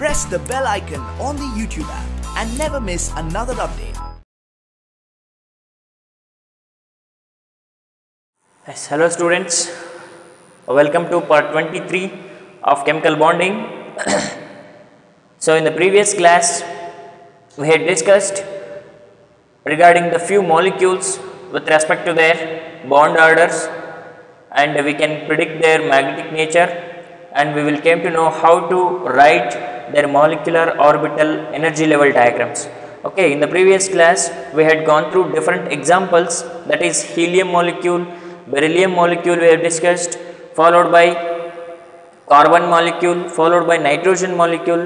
press the bell icon on the YouTube app and never miss another update. Yes, hello students. Welcome to part 23 of chemical bonding. so in the previous class we had discussed regarding the few molecules with respect to their bond orders and we can predict their magnetic nature and we will came to know how to write their molecular orbital energy level diagrams. Okay, in the previous class we had gone through different examples that is helium molecule, beryllium molecule we have discussed followed by carbon molecule followed by nitrogen molecule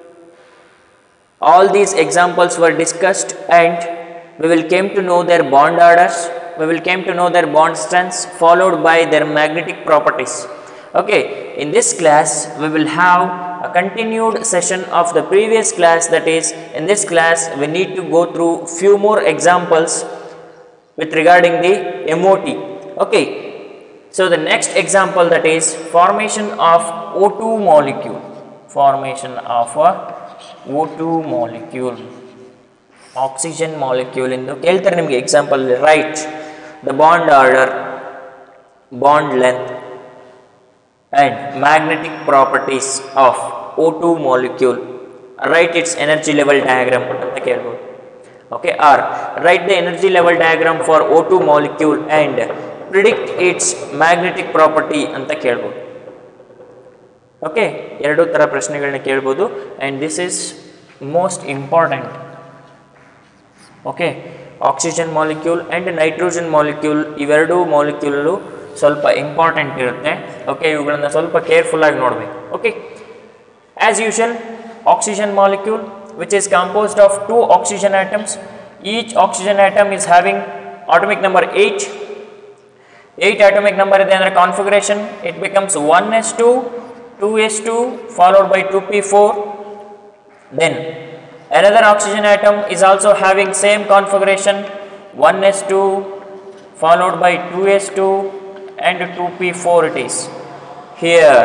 all these examples were discussed and we will came to know their bond orders we will came to know their bond strengths followed by their magnetic properties okay in this class we will have a continued session of the previous class that is in this class we need to go through few more examples with regarding the MOT okay so the next example that is formation of O2 molecule formation of a O2 molecule oxygen molecule ಎಂದು ಕೇಳ್ತಾರೆ ನಿಮಗೆ example write the bond order bond length and magnetic properties of O two molecule right its energy level diagram ಅಂತ ಕೇಳ್ಬೋದು okay or write the energy level diagram for O two molecule and predict its magnetic property ಅಂತ ಕೇಳ್ಬೋದು okay ಎರಡೂ ಥರ ಪ್ರಶ್ನೆಗಳನ್ನ ಕೇಳ್ಬೋದು and this is most important okay oxygen molecule and nitrogen molecule ಇವೆರಡೂ molecule ಸ್ವಲ್ಪ ಇಂಪಾರ್ಟೆಂಟ್ ಇರುತ್ತೆ ಓಕೆ ಇವುಗಳನ್ನು ಸ್ವಲ್ಪ ಕೇರ್ಫುಲ್ಲಾಗಿ ನೋಡಬೇಕು okay as usual oxygen molecule which is composed of two oxygen atoms each oxygen atom is having atomic number eight eight atomic number ಇದೆ ಅಂದರೆ configuration it becomes one S two two S two followed by two P four then Another oxygen atom is also having same configuration 1s2 followed by 2s2 and 2p4 it is. Here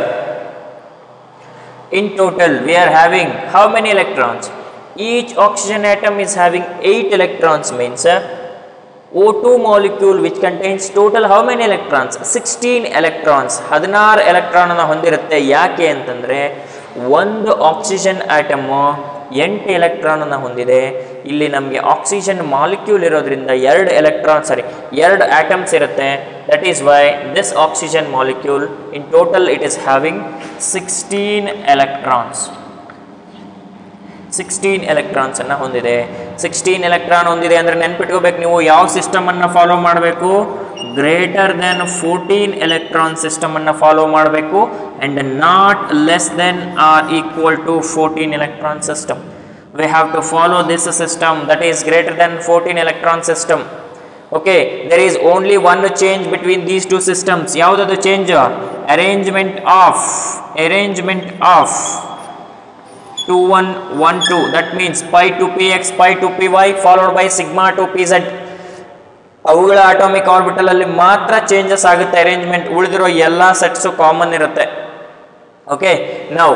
in total we are having how many electrons? Each oxygen atom is having 8 electrons means uh, O2 molecule which contains total how many electrons? 16 electrons. 16 electron ಅನ್ನು ಹೊಂದಿರುತ್ತೆ ಯಾಕೆ ಅಂತಂದರೆ ಒಂದು oxygen atom ಎಂಟು ಎಲೆಕ್ಟ್ರಾನನ್ನು ಹೊಂದಿದೆ ಇಲ್ಲಿ ನಮಗೆ oxygen molecule ಇರೋದ್ರಿಂದ ಎರಡು ಎಲೆಕ್ಟ್ರಾನ್ ಸಾರಿ ಎರಡು ಆಟಮ್ಸ್ ಇರುತ್ತೆ that is why this oxygen molecule in total it is having sixteen electrons sixteen electrons ಅನ್ನು ಹೊಂದಿದೆ ಸಿಕ್ಸ್ಟೀನ್ ಎಲೆಕ್ಟ್ರಾನ್ ಹೊಂದಿದೆ ಅಂದರೆ ನೆನ್ಪಿಟ್ಕೋಬೇಕು ನೀವು ಯಾವ ಸಿಸ್ಟಮ್ ಅನ್ನು ಫಾಲೋ ಮಾಡಬೇಕು greater than fourteen electron system ಅನ್ನು ಫಾಲೋ ಮಾಡಬೇಕು and not less than or equal to fourteen electron system we have to follow this system that is greater than fourteen electron system okay there is only one change between these two systems ಯಾವುದದು change arrangement of arrangement of 2 1 1 2 that means pi 2 px pi 2 py followed by sigma 2 pz ಅವುಗಳ atomic orbital ಅಲ್ಲಿ ಮಾತ್ರ changes ಆಗುತ್ತೆ arrangement ಉಳಿದಿರೋ ಎಲ್ಲ sets common ಇರುತ್ತೆ okay ನಾವು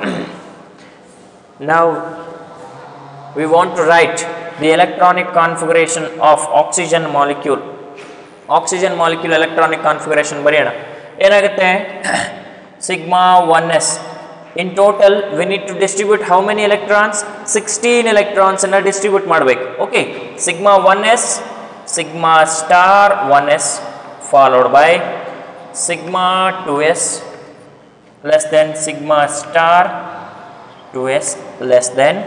ನಾವು we want to write the electronic configuration of oxygen molecule oxygen molecule electronic configuration ಬರೆಯೋಣ ಏನಾಗುತ್ತೆ sigma one S in total we need to distribute how many electrons sixteen electrons ಅನ್ನು distribute ಮಾಡಬೇಕು okay sigma one S sigma star one S followed by sigma two S less than sigma star two S less than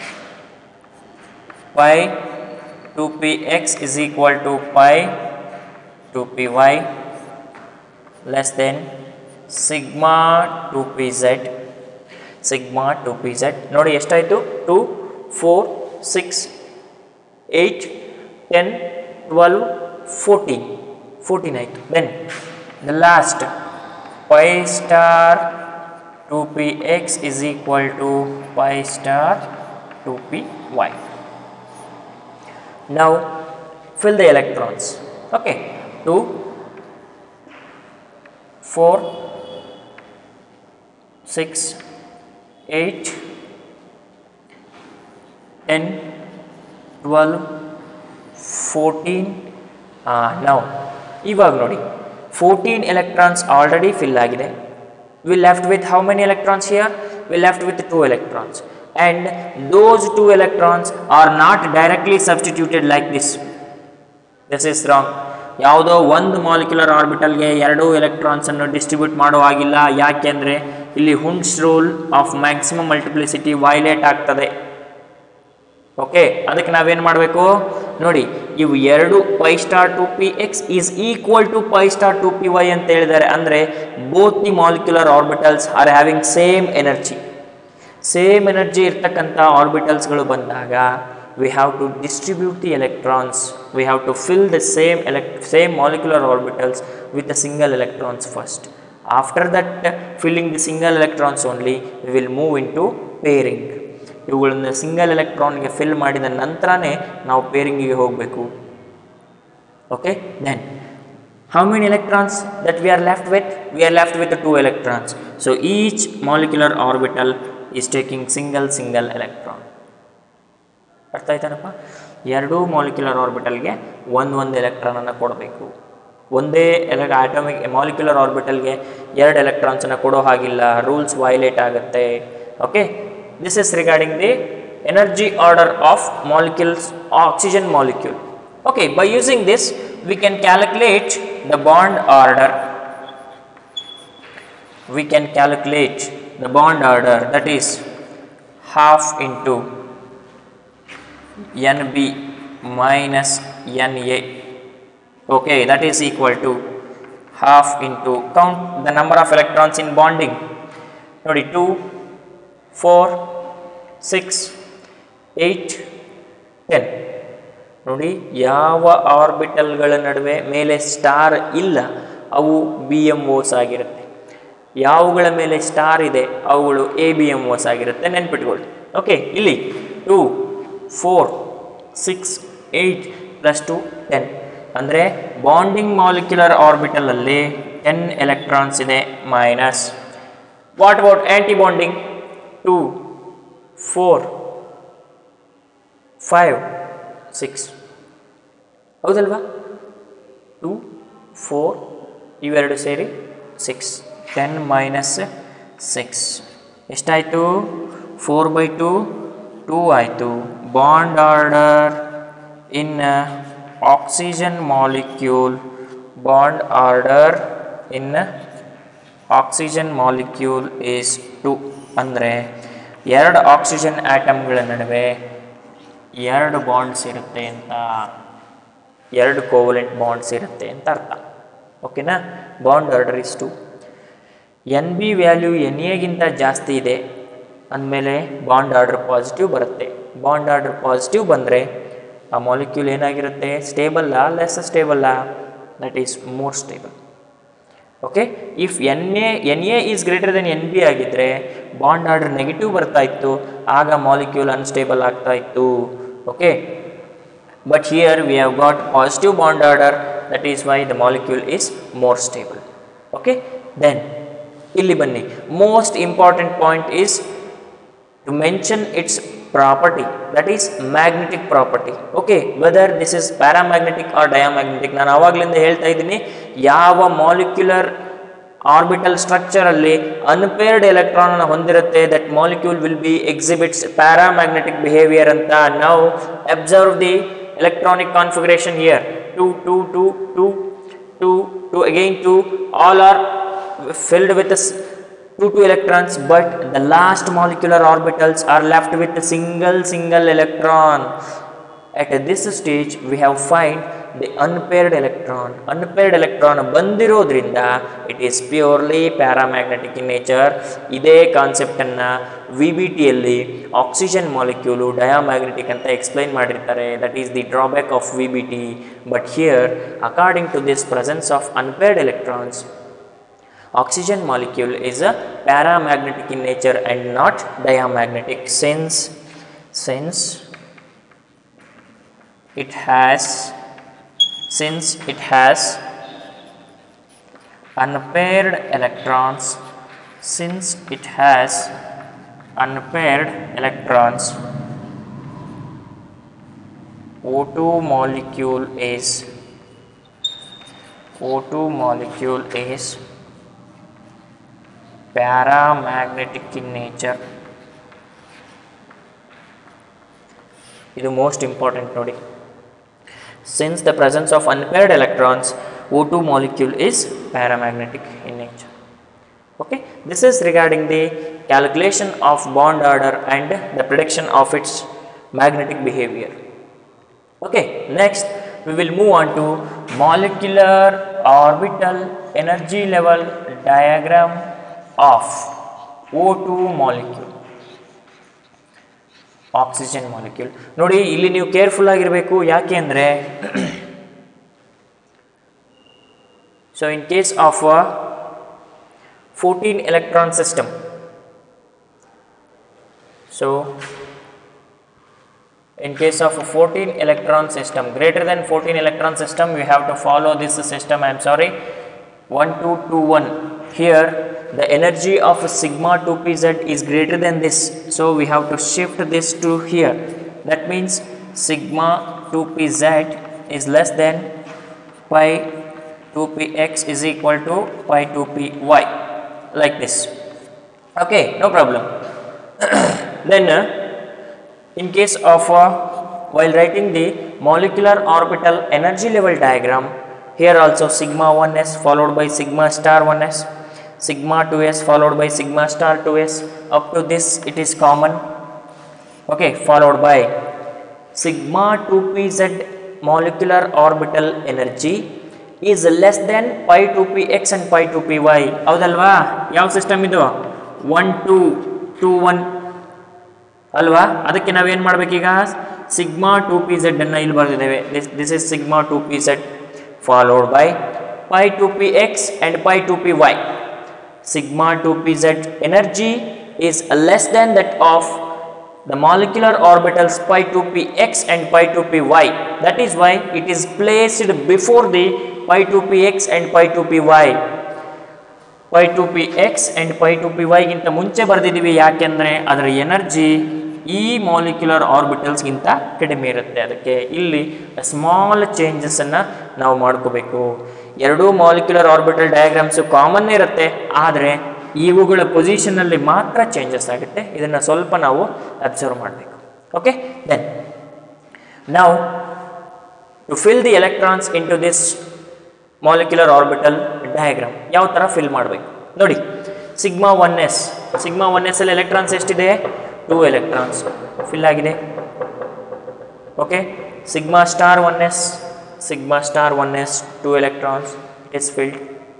pi 2px is equal to pi 2py less than sigma 2pz sigma two P Z ನೋಡಿ ಎಷ್ಟಾಯಿತು two four six eight ten twelve fourteen fourteen ಆಯಿತು then the last pi star two P X is equal to pi star two P Y Now fill the electrons. Okay, 2, 4, 6, 8, ten twelve fourteen ನಾವು ಇವಾಗ ನೋಡಿ fourteen electrons already fill ಆಗಿದೆ we left with how many electrons here we left with two electrons and those two electrons are not directly substituted like this this is wrong ಯಾವುದೋ ಒಂದು molecular ಆರ್ಬಿಟಲ್ಗೆ ಎರಡೂ ಎಲೆಕ್ಟ್ರಾನ್ಸನ್ನು distribute ಮಾಡೋ ಹಾಗಿಲ್ಲ ಯಾಕೆಂದರೆ ಇಲ್ಲಿ Hund's rule of maximum multiplicity violate ಆಗ್ತದೆ okay ಅದಕ್ಕೆ ನಾವೇನು ಮಾಡಬೇಕು ನೋಡಿ ಇವು ಎರಡು pi star two P X is equal to pi star two P Y ಅಂತ ಹೇಳಿದ್ದಾರೆ ಅಂದರೆ both the molecular orbitals are having same energy same energy ಇರ್ತಕ್ಕಂಥ ಆರ್ಬಿಟಲ್ಸ್ಗಳು ಬಂದಾಗ we have to distribute the electrons we have to fill the same elect same molecular orbitals with a single electrons first after that filling the single electrons only we will move into pairing ಇವುಗಳನ್ನು single ಎಲೆಕ್ಟ್ರಾನ್ಗೆ fill ಮಾಡಿದ ನಂತರನೇ ನಾವು ಪೇರಿಂಗಿಗೆ ಹೋಗಬೇಕು okay then how many electrons that we are left with we are left with the two electrons so each molecular orbital is taking single single electron ಅರ್ಥ ಆಯ್ತಾನಪ್ಪ ಎರಡೂ molecular ಆರ್ಬಿಟಲ್ಗೆ ಒಂದು ಒಂದು ಎಲೆಕ್ಟ್ರಾನನ್ನು ಕೊಡಬೇಕು ಒಂದೇ ಎಲೆ ಆಟಮಿಕ್ ಮಾಲಿಕ್ಯುಲರ್ ಆರ್ಬಿಟಲ್ಗೆ ಎರಡು ಎಲೆಕ್ಟ್ರಾನ್ಸನ್ನು ಕೊಡೋ ಹಾಗಿಲ್ಲ ರೂಲ್ಸ್ ವೈಲೇಟ್ ಆಗುತ್ತೆ okay this is regarding the energy order of molecules oxygen molecule okay by using this we can calculate the bond order we can calculate the bond order that is half into nb minus na okay that is equal to half into count the number of electrons in bonding ನೋಡಿ two four six eight ten ನೋಡಿ ಯಾವ ಆರ್ಬಿಟಲ್ಗಳ ನಡುವೆ ಮೇಲೆ star ಇಲ್ಲ ಅವು B M ಓಸ್ ಆಗಿರುತ್ತೆ ಯಾವುಗಳ ಮೇಲೆ star ಇದೆ ಅವುಗಳು ಎ ಬಿ ಎಮ್ ಓಸ್ ಆಗಿರುತ್ತೆ ನೆನ್ಪಿಟ್ಕೊಳ್ಳಿ ಓಕೆ ಇಲ್ಲಿ two four six eight plus two ten ಅಂದರೆ ಬಾಂಡಿಂಗ್ ಮಾಲಿಕ್ಯುಲರ್ ಆರ್ಬಿಟಲಲ್ಲಿ ಟೆನ್ ಎಲೆಕ್ಟ್ರಾನ್ಸ್ ಇದೆ minus what about antibonding two four five six ಹೌದಲ್ವಾ ಟು ಫೋರ್ ಇವೆರಡು ಸೇರಿ ಸಿಕ್ಸ್ ಟೆನ್ ಮೈನಸ್ ಸಿಕ್ಸ್ ಎಷ್ಟಾಯಿತು ಫೋರ್ ಬೈ ಟು ಟೂ ಆಯಿತು bond order in oxygen molecule bond order in oxygen molecule is two ಅಂದರೆ ಎರಡು oxygen ಆಟಮ್ಗಳ ನಡುವೆ ಎರಡು bonds ಇರುತ್ತೆ ಅಂತ ಎರಡು ಕೋವಲೆಂಟ್ ಬಾಂಡ್ಸ್ ಇರುತ್ತೆ ಅಂತ ಅರ್ಥ ಓಕೆನಾ bond order is two N B value N ಎಗಿಂತ ಜಾಸ್ತಿ ಇದೆ ಅಂದಮೇಲೆ ಬಾಂಡ್ ಆರ್ಡರ್ ಪಾಸಿಟಿವ್ ಬರುತ್ತೆ ಬಾಂಡ್ ಆರ್ಡರ್ ಪಾಸಿಟಿವ್ ಬಂದರೆ ಆ ಮಾಲಿಕ್ಯೂಲ್ ಏನಾಗಿರುತ್ತೆ ಸ್ಟೇಬಲ್ಲಾ ಲೆಸ್ ಸ್ಟೇಬಲ್ಲಾ that is more stable okay if N A N A is greater then N B ಆಗಿದ್ದರೆ ಬಾಂಡ್ ಆರ್ಡರ್ ನೆಗೆಟಿವ್ ಬರ್ತಾ ಇತ್ತು ಆಗ ಮಾಲಿಕ್ಯೂಲ್ ಅನ್ಸ್ಟೇಬಲ್ ಆಗ್ತಾ ಇತ್ತು okay but here we have got positive bond order that is why the molecule is more stable okay then ಇಲ್ಲಿ ಬನ್ನಿ most important point is to mention its property that is magnetic property okay whether this is paramagnetic or diamagnetic ನಾನು ಆವಾಗಲಿಂದ ಹೇಳ್ತಾ ಇದ್ದೀನಿ ಯಾವ molecular orbital ಸ್ಟ್ರಕ್ಚರಲ್ಲಿ unpaired electron ಹೊಂದಿರುತ್ತೆ that molecule will be exhibits paramagnetic behaviour ಅಂತ ನಾವು observe the electronic configuration here two two two two two two again two all are filled with a s- two two electrons but the last molecular orbitals are left with a single single electron at this stage we have find the unpaired electron unpaired electron ಬಂದಿರೋದ್ರಿಂದ it is purely paramagnetic in nature ಇದೇ ಕಾನ್ಸೆಪ್ಟನ್ನು V B ಟಿಯಲ್ಲಿ oxygen molecule diamagnetic ಅಂತ explain ಮಾಡಿರ್ತಾರೆ that is the drawback of V B T but here according to this presence of unpaired electrons oxygen molecule is a paramagnetic in nature and not diamagnetic since since it has since it has unpaired electrons since it has unpaired electrons O2 molecule is O2 molecule is paramagnetic in nature ಇದು most important ನೋಡಿ since the presence of unpaired electrons O2 molecule is paramagnetic in nature okay this is regarding the calculation of bond order and the prediction of its magnetic behavior okay next we will move on to molecular orbital energy level diagram of O2 molecule oxygen molecule ನೋಡಿ ಇಲ್ಲಿ ನೀವು careful ಆಗಿರಬೇಕು ಯಾಕೆ ಅಂದರೆ so in case of a fourteen electron system so in case of a 14 electron system greater than 14 electron system we have to follow this system i am sorry 1221 here the energy of sigma 2pz is greater than this so we have to shift this to here that means sigma 2pz is less than pi 2px is equal to pi 2py like this okay no problem then uh, in case of uh, while writing the molecular orbital energy level diagram here also sigma 1s followed by sigma star 1s sigma 2s followed by sigma star 2s up to this it is common okay followed by sigma 2pz molecular orbital energy is less than pi 2px and pi 2py ಹೌದಲ್ವಾ ಯಾವ system ಇದು one to to one ಅಲ್ವಾ ಅದಕ್ಕೆ ನಾವೇನು ಮಾಡಬೇಕೀಗ sigma two P Z ಅನ್ನು ಇಲ್ಲಿ ಬರೆದಿದ್ದೇವೆ this this is sigma two P Z followed by pi two P X and pi two P Y sigma two P Z energy is less than that of the molecular orbitals pi 2p x and pi 2p y that is why it is placed before the pi 2p x and pi 2p y pi two P X and pi two P ವೈಗಿಂತ ಮುಂಚೆ ಬರೆದಿದ್ದೀವಿ ಯಾಕೆಂದರೆ ಅದರ energy ಈ molecular ಆರ್ಬಿಟಲ್ಸ್ಗಿಂತ ಕಡಿಮೆ ಇರುತ್ತೆ ಅದಕ್ಕೆ ಇಲ್ಲಿ ಸ್ಮಾಲ್ ಚೇಂಜಸನ್ನು ನಾವು ಮಾಡ್ಕೋಬೇಕು ಎರಡೂ ಮಾಲಿಕ್ಯುಲರ್ ಆರ್ಬಿಟಲ್ ಡಯಾಗ್ರಾಮ್ಸು ಕಾಮನ್ ಇರುತ್ತೆ ಆದರೆ ಇವುಗಳ ಪೊಸಿಷನಲ್ಲಿ ಮಾತ್ರ ಚೇಂಜಸ್ ಆಗುತ್ತೆ ಇದನ್ನು ಸ್ವಲ್ಪ ನಾವು ಅಬ್ಸರ್ವ್ ಮಾಡಬೇಕು ಓಕೆ ದೆನ್ ನಾವು to fill the electrons into this molecular orbital diagram ಯಾವ ಥರ ಫಿಲ್ ಮಾಡಬೇಕು ನೋಡಿ sigma one S sigma one S ಅಲ್ಲಿ ಎಲೆಕ್ಟ್ರಾನ್ಸ್ ಎಷ್ಟಿದೆ ಟೂ ಎಲೆಕ್ಟ್ರಾನ್ಸ್ ಫಿಲ್ ಆಗಿದೆ okay sigma star one S sigma star one S two electrons it is filled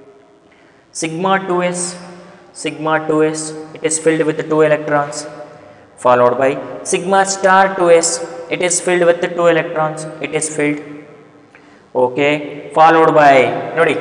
sigma two S sigma two S it is filled with two electrons followed by sigma star 2s it is filled with the two electrons it is filled okay followed by ನೋಡಿ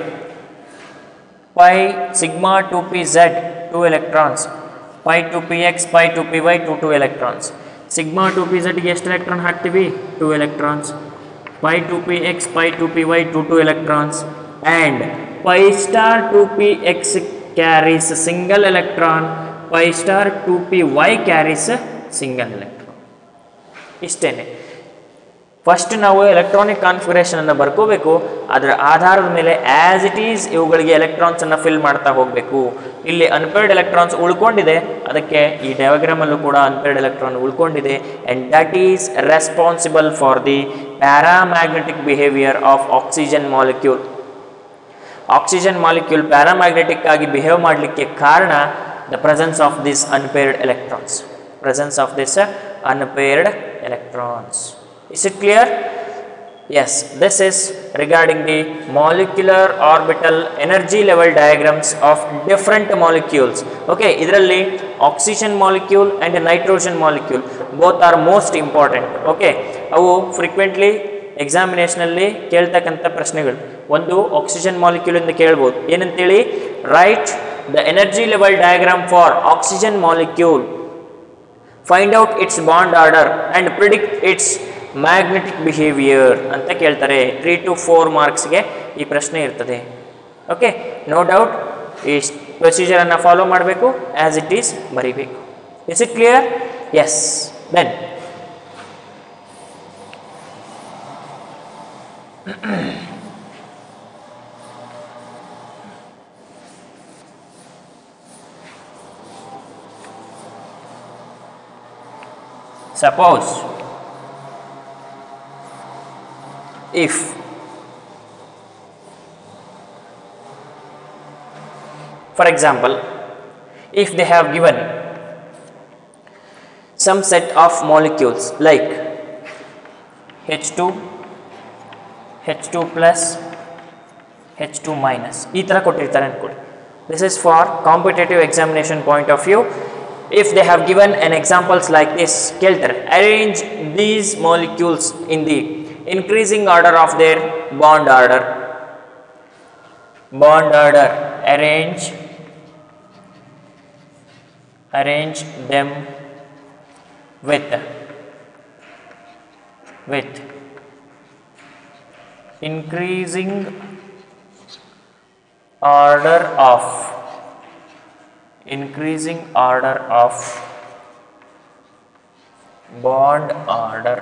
pi sigma 2pz 2 electrons pi 2px pi 2py 2 2 electrons sigma 2pz ಗೆ ಎಷ್ಟು electron ಹಾಕ್ತೀವಿ 2 electrons pi 2px pi 2py 2 2 electrons and pi star 2px carries a single electron pi star 2py carries a single electron ಇಷ್ಟೇನೆ first ನಾವು electronic ಕಾನ್ಫಿಗರೇಷನನ್ನು ಬರ್ಕೋಬೇಕು ಅದರ ಆಧಾರದ ಮೇಲೆ ಆ್ಯಸ್ ಇಟ್ ಈಸ್ ಇವುಗಳಿಗೆ ಎಲೆಕ್ಟ್ರಾನ್ಸನ್ನು ಫಿಲ್ ಮಾಡ್ತಾ ಹೋಗಬೇಕು ಇಲ್ಲಿ ಅನ್ಪೇರ್ಡ್ ಎಲೆಕ್ಟ್ರಾನ್ಸ್ ಉಳ್ಕೊಂಡಿದೆ ಅದಕ್ಕೆ ಈ ಡಯಾಗ್ರಾಮಲ್ಲೂ ಕೂಡ ಅನ್ಪೇರ್ಡ್ ಎಲೆಕ್ಟ್ರಾನ್ ಉಳ್ಕೊಂಡಿದೆ and that is responsible for the paramagnetic behaviour of oxygen molecule oxygen molecule paramagnetic ಆಗಿ ಬಿಹೇವ್ ಮಾಡಲಿಕ್ಕೆ ಕಾರಣ the presence of this unpaired electrons presence of this uh, unpaired electrons. Is it clear? Yes, this is regarding the molecular orbital energy level diagrams of different molecules. Okay, ಇದರಲ್ಲಿ oxygen molecule and nitrogen molecule both are most important. Okay, ಅವು frequently ಎಕ್ಸಾಮಿನೇಷನಲ್ಲಿ ಕೇಳ್ತಕ್ಕಂಥ ಪ್ರಶ್ನೆಗಳು ಒಂದು oxygen molecule ಇಂದ ಕೇಳ್ಬೋದು ಏನಂತೇಳಿ write the energy level diagram for oxygen molecule find out its bond order and predict its magnetic behaviour ಅಂತ ಕೇಳ್ತಾರೆ ತ್ರೀ ಟು ಫೋರ್ ಮಾರ್ಕ್ಸ್ಗೆ ಈ ಪ್ರಶ್ನೆ ಇರ್ತದೆ ಓಕೆ ನೋ ಡೌಟ್ ಈ ಪ್ರೊಸೀಜರನ್ನು ಫಾಲೋ ಮಾಡಬೇಕು ಆ್ಯಸ್ ಇಟ್ ಈಸ್ ಬರೀಬೇಕು is it clear yes then Suppose if for example if they have given some set of molecules like H2 H2 plus H2 minus ಈ ಥರ ಕೊಟ್ಟಿರ್ತಾರೆ ಅನ್ಕೊಳ್ಳಿ this is for competitive examination point of view if they have given an examples like this ಕೇಳ್ತಾರೆ arrange these molecules in the increasing order of their bond order bond order arrange arrange them with with increasing order of increasing order of bond order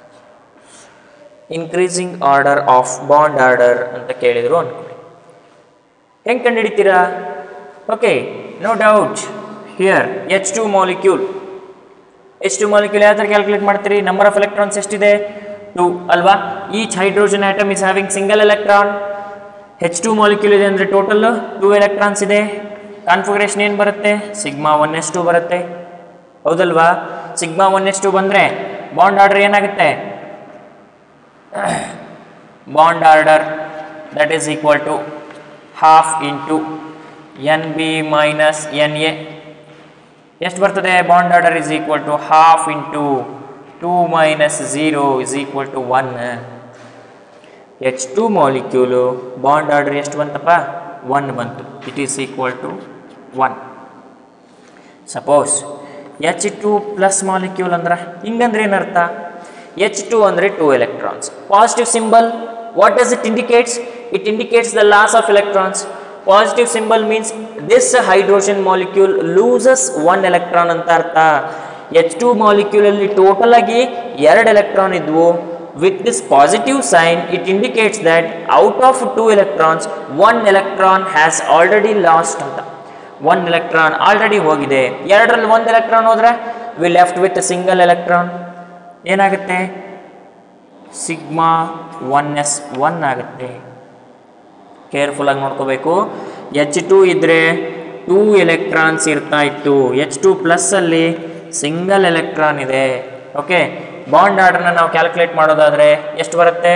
increasing order of bond order ಅಂತ ಕೇಳಿದ್ರು ಅನ್ಕೊಳ್ಳಿ ಹೆಂಗೆ ಕಂಡುಹಿಡಿತೀರಾ okay no doubt here H two molecule H two molecule ಯಾವ ಥರ calculate ಮಾಡ್ತೀರಿ number of electrons ಎಷ್ಟಿದೆ two ಅಲ್ವಾ each hydrogen atom is having single electron H two molecule ಇದೆ ಅಂದರೆ ಟೋಟಲ್ ಟೂ ಎಲೆಕ್ಟ್ರಾನ್ಸ್ ಇದೆ ಕಾನ್ಫಿಗರೇಷನ್ ಏನು ಬರುತ್ತೆ ಸಿಗ್ಮಾ ಒನ್ ಎಸ್ ಟು ಬರುತ್ತೆ ಹೌದಲ್ವಾ ಸಿಗ್ಮಾ ಒನ್ ಎಸ್ ಟು ಬಂದರೆ ಬಾಂಡ್ ಆರ್ಡರ್ ಏನಾಗುತ್ತೆ bond order that is equal to half into N B minus N A ಎಷ್ಟು ಬರ್ತದೆ bond order is equal to half into two minus zero is equal to one H two molecule bond order ಎಷ್ಟು ಬಂತಪ್ಪ one ಬಂತು it is equal to one suppose H two plus molecule ಅಂದ್ರೆ ಹಿಂಗಂದ್ರೆ ಏನರ್ಥ H two ಅಂದರೆ two electrons positive symbol what does it indicates it indicates the loss of electrons positive symbol means this hydrogen molecule loses one electron ಅಂತ ಅರ್ಥ H two ಮಾಲಿಕ್ಯೂಲಲ್ಲಿ total ಆಗಿ ಎರಡು electron ಇದ್ವು with this positive sign it indicates that out of two electrons one electron has already lost ಅಂತ one electron already ಹೋಗಿದೆ ಎರಡರಲ್ಲಿ ಒಂದು electron ಹೋದ್ರೆ we left with single electron ಏನಾಗುತ್ತೆ ಸಿಗ್ಮಾ ಒನ್ ಎಸ್ ಒನ್ ಆಗುತ್ತೆ ಕೇರ್ಫುಲ್ಲಾಗಿ ನೋಡ್ಕೋಬೇಕು ಎಚ್ ಟು ಇದ್ದರೆ ಟೂ ಎಲೆಕ್ಟ್ರಾನ್ಸ್ ಇರ್ತಾ ಇತ್ತು ಎಚ್ ಟು ಪ್ಲಸ್ಸಲ್ಲಿ ಸಿಂಗಲ್ ಎಲೆಕ್ಟ್ರಾನ್ ಇದೆ ಓಕೆ ಬಾಂಡ್ ಆರ್ಡರ್ನ ನಾವು ಕ್ಯಾಲ್ಕುಲೇಟ್ ಮಾಡೋದಾದರೆ ಎಷ್ಟು ಬರುತ್ತೆ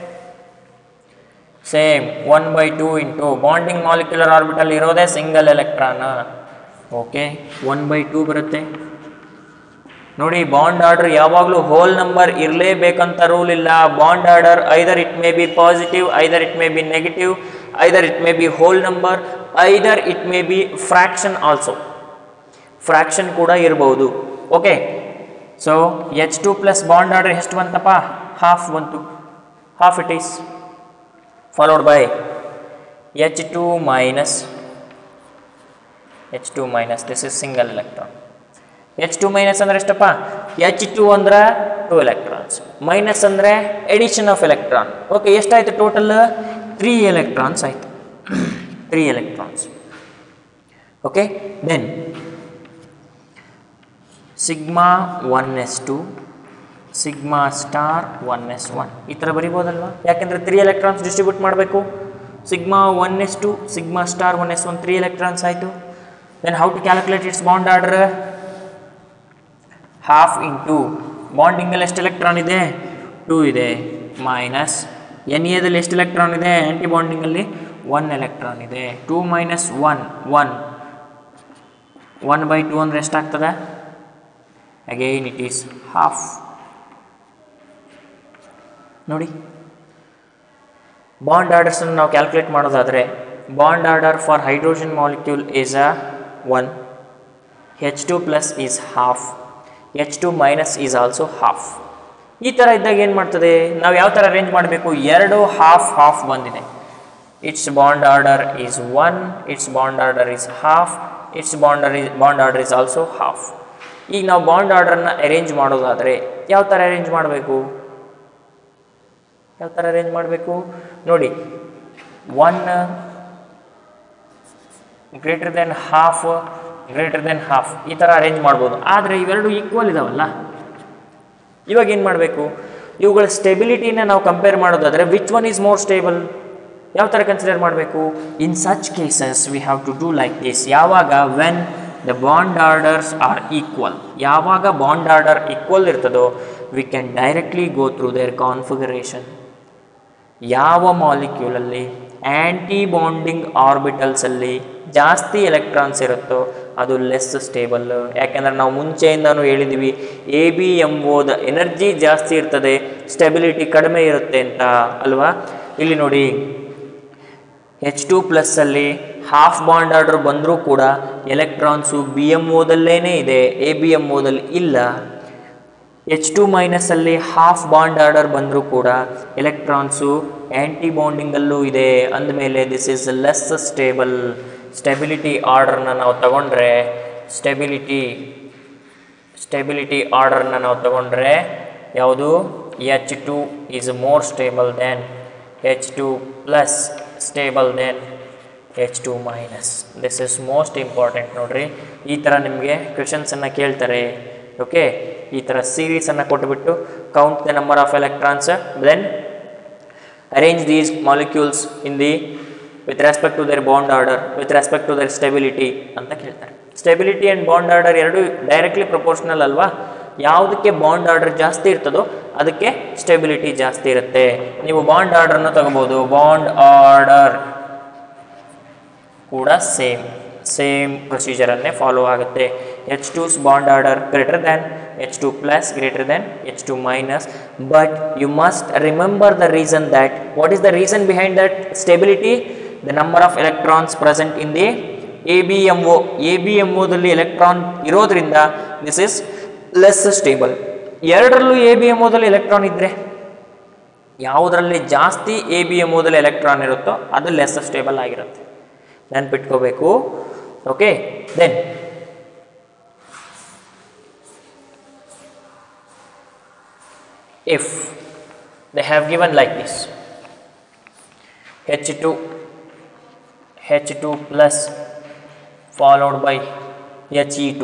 same one by two into bonding molecular orbital ಇರೋದೇ single electron okay one by two ಬರುತ್ತೆ ನೋಡಿ ಬಾಂಡ್ ಆರ್ಡರ್ ಯಾವಾಗಲೂ ಹೋಲ್ ನಂಬರ್ ಇರಲೇಬೇಕಂತ ರೂಲ್ ಇಲ್ಲ bond order either it may be positive either it may be negative either it may be whole number either it may be fraction also fraction ಕೂಡ ಇರಬಹುದು okay so H two plus bond order ಎಷ್ಟು ಬಂತಪ್ಪ half ಬಂತು half it is followed by H two minus H two minus this is single electron H two minus ಅಂದರೆ ಎಷ್ಟಪ್ಪ H two ಅಂದ್ರೆ two electrons minus ಅಂದರೆ addition of electron okay ಎಷ್ಟಾಯಿತು total three electrons ಆಯಿತು three electrons okay then sigma one S two sigma star one S one ಈ ಥರ ಬರಿಬೋದಲ್ವಾ ಯಾಕೆಂದರೆ ತ್ರೀ ಎಲೆಕ್ಟ್ರಾನ್ಸ್ ಡಿಸ್ಟ್ರಿಬ್ಯೂಟ್ ಮಾಡಬೇಕು sigma one S two sigma star one S one three electrons ಆಯಿತು then how to calculate its bond order half into ಬಾಂಡಿಂಗಲ್ಲಿ ಎಷ್ಟು electron ಇದೆ two ಇದೆ ಮೈನಸ್ ಎನ್ ಎದಲ್ಲಿ ಎಷ್ಟು ಎಲೆಕ್ಟ್ರಾನ್ ಇದೆ ಆ್ಯಂಟಿ ಬಾಂಡಿಂಗಲ್ಲಿ ಒನ್ ಎಲೆಕ್ಟ್ರಾನ್ ಇದೆ two minus one one one by two ಅಂದರೆ ಎಷ್ಟಾಗ್ತದೆ ಅಗೈನ್ ಇಟ್ ಈಸ್ ಹಾಫ್ ನೋಡಿ ಬಾಂಡ್ ಆರ್ಡರ್ಸನ್ನು ನಾವು ಕ್ಯಾಲ್ಕುಲೇಟ್ ಮಾಡೋದಾದರೆ bond order for hydrogen molecule is a one H two plus is half H two minus is also half ಈ ಥರ ಇದ್ದಾಗ ಏನು ಮಾಡ್ತದೆ ನಾವು ಯಾವ ಥರ ಅರೇಂಜ್ ಮಾಡಬೇಕು ಎರಡು ಹಾಫ್ ಹಾಫ್ ಬಂದಿದೆ its bond order is one its bond order is half its bond order is bond order is also half ಈಗ ನಾವು ಬಾಂಡ್ ಆರ್ಡರ್ನ ಅರೇಂಜ್ ಮಾಡೋದಾದರೆ ಯಾವ ಥರ ಅರೇಂಜ್ ಮಾಡಬೇಕು ಯಾವ ಥರ ಅರೇಂಜ್ ಮಾಡಬೇಕು ನೋಡಿ one greater then half greater then half ಈ ಥರ ಅರೇಂಜ್ ಮಾಡ್ಬೋದು ಆದರೆ ಇವೆರಡು ಈಕ್ವಲ್ ಇದಾವಲ್ಲ ಇವಾಗ ಏನು ಮಾಡಬೇಕು ಇವುಗಳ ಸ್ಟೆಬಿಲಿಟಿನ ನಾವು ಕಂಪೇರ್ ಮಾಡೋದಾದರೆ which one is more stable ಯಾವ ಥರ ಕನ್ಸಿಡರ್ ಮಾಡಬೇಕು in such cases we have to do like this ಯಾವಾಗ when the bond orders are equal ಯಾವಾಗ ಬಾಂಡ್ ಆರ್ಡರ್ ಈಕ್ವಲ್ ಇರ್ತದೋ we can directly go through their configuration ಯಾವ ಮಾಲಿಕ್ಯೂಲಲ್ಲಿ ಆ್ಯಂಟಿ bonding ಆರ್ಬಿಟಲ್ಸಲ್ಲಿ ಜಾಸ್ತಿ electrons ಇರುತ್ತೋ ಅದು ಲೆಸ್ ಸ್ಟೇಬಲ್ ಯಾಕೆಂದರೆ ನಾವು ಮುಂಚೆಯಿಂದನೂ ಹೇಳಿದ್ದೀವಿ ಎ ಬಿ ಎಮ್ ಓದ ಎನರ್ಜಿ ಜಾಸ್ತಿ ಇರ್ತದೆ ಸ್ಟೆಬಿಲಿಟಿ ಕಡಿಮೆ ಇರುತ್ತೆ ಅಂತ ಅಲ್ವಾ ಇಲ್ಲಿ ನೋಡಿ ಎಚ್ ಟು ಪ್ಲಸ್ಸಲ್ಲಿ ಹಾಫ್ ಬಾಂಡ್ ಆರ್ಡರ್ ಬಂದರೂ ಕೂಡ ಎಲೆಕ್ಟ್ರಾನ್ಸು ಬಿ ಎಮ್ ಓದಲ್ಲೇ ಇದೆ ಎ ಬಿ ಎಮ್ ಓದಲ್ಲಿ ಇಲ್ಲ ಎಚ್ ಟು ಮೈನಸಲ್ಲಿ ಹಾಫ್ ಬಾಂಡ್ ಆರ್ಡರ್ ಬಂದರೂ ಕೂಡ ಎಲೆಕ್ಟ್ರಾನ್ಸು ಆ್ಯಂಟಿ ಬಾಂಡಿಂಗಲ್ಲೂ ಇದೆ ಅಂದಮೇಲೆ this is less stable stability ಆರ್ಡರ್ನ ನಾವು ತಗೊಂಡ್ರೆ ಸ್ಟೆಬಿಲಿಟಿ ಸ್ಟೆಬಿಲಿಟಿ ಆರ್ಡರ್ನ ನಾವು ತಗೊಂಡ್ರೆ ಯಾವುದು H two is more stable than H two plus stable than H two minus this is most important ನೋಡ್ರಿ ಈ ಥರ ನಿಮಗೆ ಕ್ವೆಶನ್ಸನ್ನು ಕೇಳ್ತಾರೆ ಓಕೆ ಈ ಥರ ಸೀರೀಸನ್ನು ಕೊಟ್ಟುಬಿಟ್ಟು count the number of electrons then arrange these molecules in the with respect to their bond order with respect to their stability ಅಂತ ಕೇಳ್ತಾರೆ ಸ್ಟೆಬಿಲಿಟಿ ಆ್ಯಂಡ್ ಬಾಂಡ್ ಆರ್ಡರ್ ಎರಡು ಡೈರೆಕ್ಟ್ಲಿ ಪ್ರಪೋರ್ಷನಲ್ ಅಲ್ವಾ ಯಾವುದಕ್ಕೆ ಬಾಂಡ್ ಆರ್ಡರ್ ಜಾಸ್ತಿ ಇರ್ತದೋ ಅದಕ್ಕೆ ಸ್ಟೆಬಿಲಿಟಿ ಜಾಸ್ತಿ ಇರುತ್ತೆ ನೀವು ಬಾಂಡ್ ಆರ್ಡರ್ನ ತಗೋಬೋದು ಬಾಂಡ್ ಆರ್ಡರ್ ಕೂಡ ಸೇಮ್ ಸೇಮ್ ಪ್ರೊಸೀಜರನ್ನೇ ಫಾಲೋ ಆಗುತ್ತೆ H two's bond order greater than H two plus greater than H two minus but you must remember the reason that what is the reason behind that stability the number of electrons present in the A B M O A B M ಒದಲ್ಲಿ electron ಇರೋದ್ರಿಂದ this is less stable ಎರಡರಲ್ಲೂ A B M ಒದಲ್ಲಿ electron ಇದ್ದರೆ ಯಾವುದರಲ್ಲಿ ಜಾಸ್ತಿ A B M ಓದಲ್ಲಿ electron ಇರುತ್ತೋ ಅದು ಲೆಸ್ ಸ್ಟೇಬಲ್ ಆಗಿರುತ್ತೆ ನೆನ್ಪಿಟ್ಕೋಬೇಕು okay then if they have given like this H2 H2 plus followed by He2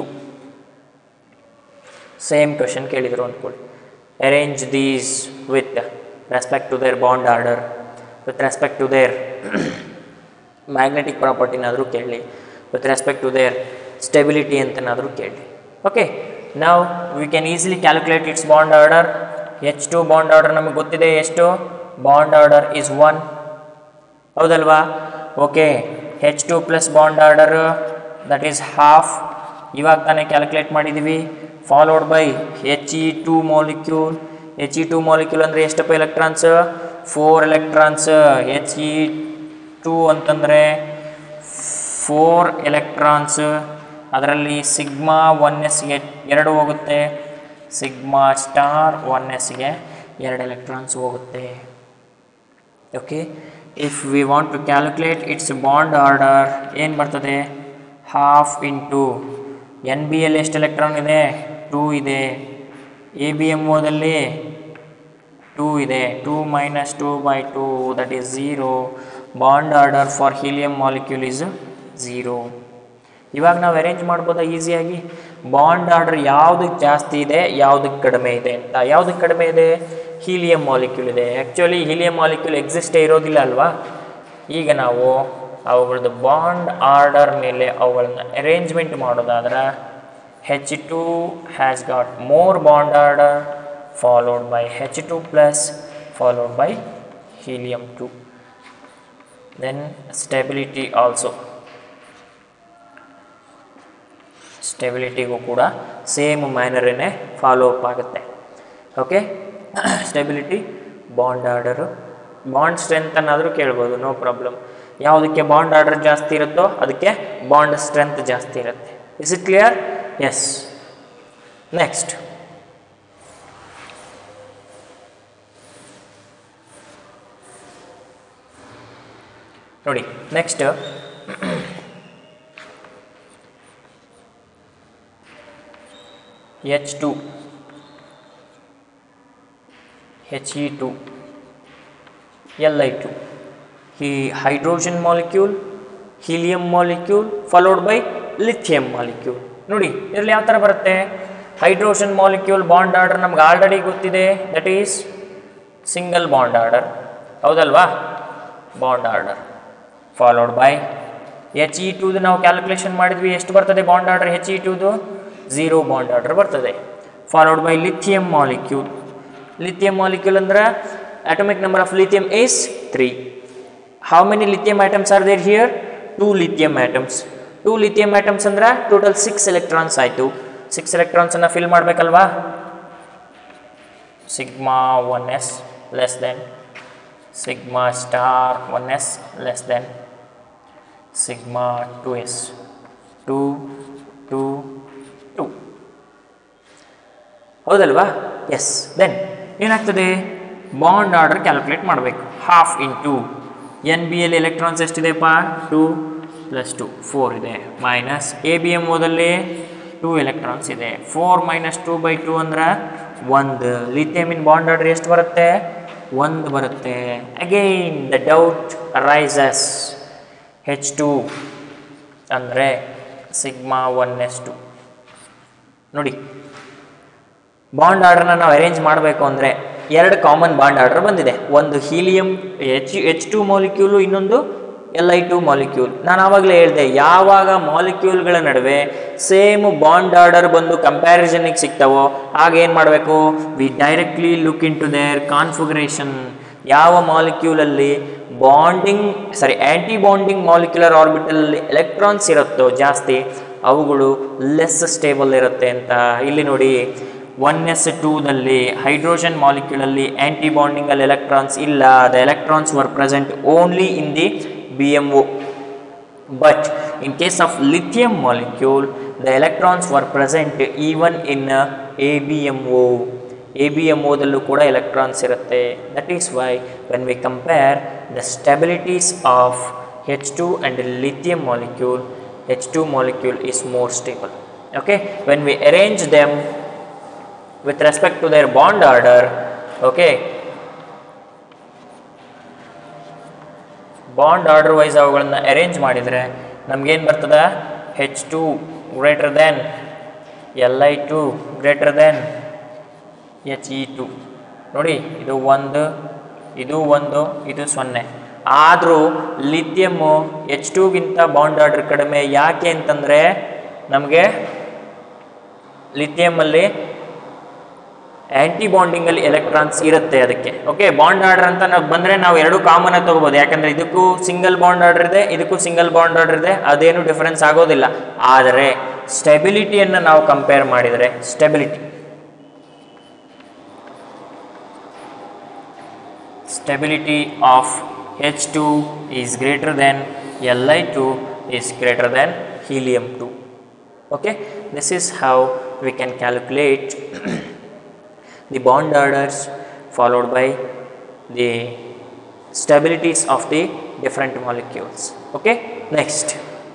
same question ಕೇಳಿದರು ಅಂದ್ಕೊಳ್ಳಿ arrange these with respect to their bond order with respect to their magnetic ಪ್ರಾಪರ್ಟಿನಾದರೂ ಕೇಳಿ with respect to their stability ಅಂತನಾದರೂ ಕೇಳಿ okay ನಾವು we can easily calculate its bond order H two bond order ನಮಗೆ ಗೊತ್ತಿದೆ ಎಷ್ಟು ಬಾಂಡ್ ಆರ್ಡರ್ ಈಸ್ ಒನ್ ಹೌದಲ್ವಾ okay H two plus bond order that is half ಇವಾಗ ತಾನೇ ಕ್ಯಾಲ್ಕುಲೇಟ್ ಮಾಡಿದ್ದೀವಿ followed by H E two molecule H E two molecule ಅಂದರೆ ಎಷ್ಟಪ್ಪ electrons four electrons H E two ಅಂತಂದರೆ ಫೋರ್ ಎಲೆಕ್ಟ್ರಾನ್ಸ್ ಅದರಲ್ಲಿ sigma one ಎಸ್ಗೆ ಎರಡು ಹೋಗುತ್ತೆ ಸಿಗ್ಮಾ ಸ್ಟಾರ್ ಒನ್ ಎಸ್ಗೆ ಎರಡು ಎಲೆಕ್ಟ್ರಾನ್ಸ್ ಹೋಗುತ್ತೆ okay if we want to calculate its bond order ಏನು ಬರ್ತದೆ half into N B L ಎಷ್ಟು ಎಲೆಕ್ಟ್ರಾನ್ ಇದೆ ಟೂ ಇದೆ ಎ ಬಿ ಎಮ್ ಓದಲ್ಲಿ ಟೂ ಇದೆ two minus two by two that is zero bond order for helium molecule is zero ಇವಾಗ ನಾವು arrange ಮಾಡ್ಬೋದಾ ಈಸಿಯಾಗಿ ಬಾಂಡ್ ಆರ್ಡರ್ ಯಾವುದಕ್ಕೆ ಜಾಸ್ತಿ ಇದೆ ಯಾವುದಕ್ಕೆ ಕಡಿಮೆ ಇದೆ ಅಂತ ಯಾವುದಕ್ಕೆ ಕಡಿಮೆ ಇದೆ ಹೀಲಿಯಂ ಮಾಲಿಕ್ಯೂಲ್ ಇದೆ ಆ್ಯಕ್ಚುಲಿ ಹೀಲಿಯಂ ಮಾಲಿಕ್ಯೂಲ್ ಎಕ್ಸಿಸ್ಟೇ ಇರೋದಿಲ್ಲ ಅಲ್ವಾ ಈಗ ನಾವು ಅವುಗಳದ್ದು ಬಾಂಡ್ ಆರ್ಡರ್ ಮೇಲೆ ಅವುಗಳನ್ನ ಅರೇಂಜ್ಮೆಂಟ್ ಮಾಡೋದಾದ್ರೆ H two has got more bond order followed by H two plus followed by helium two then stability also ಸ್ಟೆಬಿಲಿಟಿಗೂ ಕೂಡ ಸೇಮ್ ಮ್ಯಾನರನ್ನೇ ಫಾಲೋ ಅಪ್ ಆಗುತ್ತೆ okay stability bond order bond strength ಅನ್ನಾದರೂ ಕೇಳ್ಬೋದು no problem ಯಾವುದಕ್ಕೆ bond order ಜಾಸ್ತಿ ಇರುತ್ತೋ ಅದಕ್ಕೆ ಬಾಂಡ್ ಸ್ಟ್ರೆಂತ್ ಜಾಸ್ತಿ ಇರುತ್ತೆ is it clear yes next ನೋಡಿ next H two H E two L I two ಈ hydrogen molecule helium molecule followed by lithium molecule ನೋಡಿ ಇದರಲ್ಲಿ ಯಾವ ಥರ ಬರುತ್ತೆ ಹೈಡ್ರೋಜನ್ ಮಾಲಿಕ್ಯೂಲ್ ಬಾಂಡ್ ಆರ್ಡರ್ ನಮ್ಗೆ ಆಲ್ರೆಡಿ ಗೊತ್ತಿದೆ that is single bond order ಹೌದಲ್ವಾ bond order followed by H E ಟೂದು ನಾವು ಕ್ಯಾಲ್ಕುಲೇಷನ್ ಮಾಡಿದ್ವಿ ಎಷ್ಟು ಬರ್ತದೆ ಬಾಂಡ್ ಆರ್ಡರ್ ಎಚ್ ಇ ಟೂದು ಝೀರೋ ಬಾಂಡ್ ಆರ್ಡರ್ ಬರ್ತದೆ followed by lithium molecule lithium molecule ಅಂದ್ರೆ atomic number of lithium is 3 how many lithium atoms are there here two lithium atoms two lithium atoms ಅಂದ್ರೆ total six electrons ಆಯಿತು six ಎಲೆಕ್ಟ್ರಾನ್ಸನ್ನು fill ಮಾಡಬೇಕಲ್ವಾ sigma one S less than sigma star one S less than sigma two S two two two ಹೌದಲ್ವಾ yes then ಏನಾಗ್ತದೆ bond order calculate ಮಾಡಬೇಕು half into N B L electrons ಎಷ್ಟಿದೆಪ್ಪ two plus two four ಇದೆ minus A B M ಓದಲ್ಲಿ two electrons ಇದೆ four minus two by two ಅಂದ್ರೆ ಒಂದು ಲಿಥಿಯಮಿನ್ ಬಾಂಡ್ ಆರ್ಡರ್ ಎಷ್ಟು ಬರುತ್ತೆ ಒಂದು ಬರುತ್ತೆ again the doubt rises H two ಅಂದರೆ ಸಿಗ್ಮಾ ಒನ್ ಎಸ್ ಟು ನೋಡಿ ಬಾಂಡ್ ಆರ್ಡರ್ನ ನಾವು ಅರೇಂಜ್ ಮಾಡಬೇಕು ಅಂದರೆ ಎರಡು ಕಾಮನ್ ಬಾಂಡ್ ಆರ್ಡರ್ ಬಂದಿದೆ ಒಂದು helium H H two molecule ಇನ್ನೊಂದು ಎಲ್ ಐ ಟು ಮಾಲಿಕ್ಯೂಲ್ ನಾನು ಆವಾಗಲೇ ಹೇಳಿದೆ ಯಾವಾಗ ಮಾಲಿಕ್ಯೂಲ್ಗಳ ನಡುವೆ ಸೇಮ್ ಬಾಂಡ್ ಆರ್ಡರ್ ಬಂದು ಕಂಪ್ಯಾರಿಸನ್ಗೆ ಸಿಗ್ತಾವೋ ಆಗ ಏನು ಮಾಡಬೇಕು we directly look into their configuration ಯಾವ ಮಾಲಿಕ್ಯೂಲಲ್ಲಿ bonding sorry anti bonding molecular ಆರ್ಬಿಟಲಲ್ಲಿ ಎಲೆಕ್ಟ್ರಾನ್ಸ್ ಇರುತ್ತೋ ಜಾಸ್ತಿ ಅವುಗಳು ಲೆಸ್ ಸ್ಟೇಬಲ್ ಇರುತ್ತೆ ಅಂತ ಇಲ್ಲಿ ನೋಡಿ ಒನ್ ಎಸ್ ಟೂದಲ್ಲಿ ಹೈಡ್ರೋಜನ್ ಮಾಲಿಕ್ಯೂಲಲ್ಲಿ ಆ್ಯಂಟಿ ಬಾಂಡಿಂಗಲ್ಲಿ ಎಲೆಕ್ಟ್ರಾನ್ಸ್ ಇಲ್ಲ the electrons were present only in the B M O but in case of lithium molecule the electrons were present even in uh, ABMO ABMO ದಲ್ಲೂ ಕೂಡ ಎಲೆಕ್ಟ್ರಾನ್ಸ್ ಇರುತ್ತೆ that is why when we compare the stabilities of H two and lithium molecule H two molecule is more stable okay when we arrange them with respect to their bond order okay bond order wise ಅವುಗಳನ್ನ arrange ಮಾಡಿದರೆ ನಮಗೇನು ಬರ್ತದ H two greater than L I two greater than H E two ನೋಡಿ ಇದು ಒಂದು ಇದು ಒಂದು ಇದು ಸೊನ್ನೆ ಆದರೂ ಲಿಥಿಯಮ್ಮು ಎಚ್ ಟೂಗಿಂತ ಬಾಂಡ್ ಆರ್ಡರ್ ಕಡಿಮೆ ಯಾಕೆ ಅಂತಂದರೆ ನಮಗೆ ಲಿಥಿಯಮಲ್ಲಿ ಆ್ಯಂಟಿ ಬಾಂಡಿಂಗಲ್ಲಿ ಎಲೆಕ್ಟ್ರಾನ್ಸ್ ಇರುತ್ತೆ ಅದಕ್ಕೆ ಓಕೆ ಬಾಂಡ್ ಆರ್ಡರ್ ಅಂತ ನಾವು ಬಂದರೆ ನಾವು ಎರಡು ಕಾಮನ್ ಆಗಿ ತೊಗೋಬೋದು ಯಾಕಂದರೆ ಇದಕ್ಕೂ ಸಿಂಗಲ್ ಬಾಂಡ್ ಆರ್ಡರ್ ಇದೆ ಇದಕ್ಕೂ ಸಿಂಗಲ್ ಬಾಂಡ್ ಆರ್ಡರ್ ಇದೆ ಅದೇನು ಡಿಫರೆನ್ಸ್ ಆಗೋದಿಲ್ಲ ಆದರೆ ಸ್ಟೆಬಿಲಿಟಿಯನ್ನು ನಾವು ಕಂಪೇರ್ ಮಾಡಿದರೆ stability stability of H2 is greater than Li2 is greater than helium 2 okay this is how we can calculate the bond orders followed by the stabilities of the different molecules okay next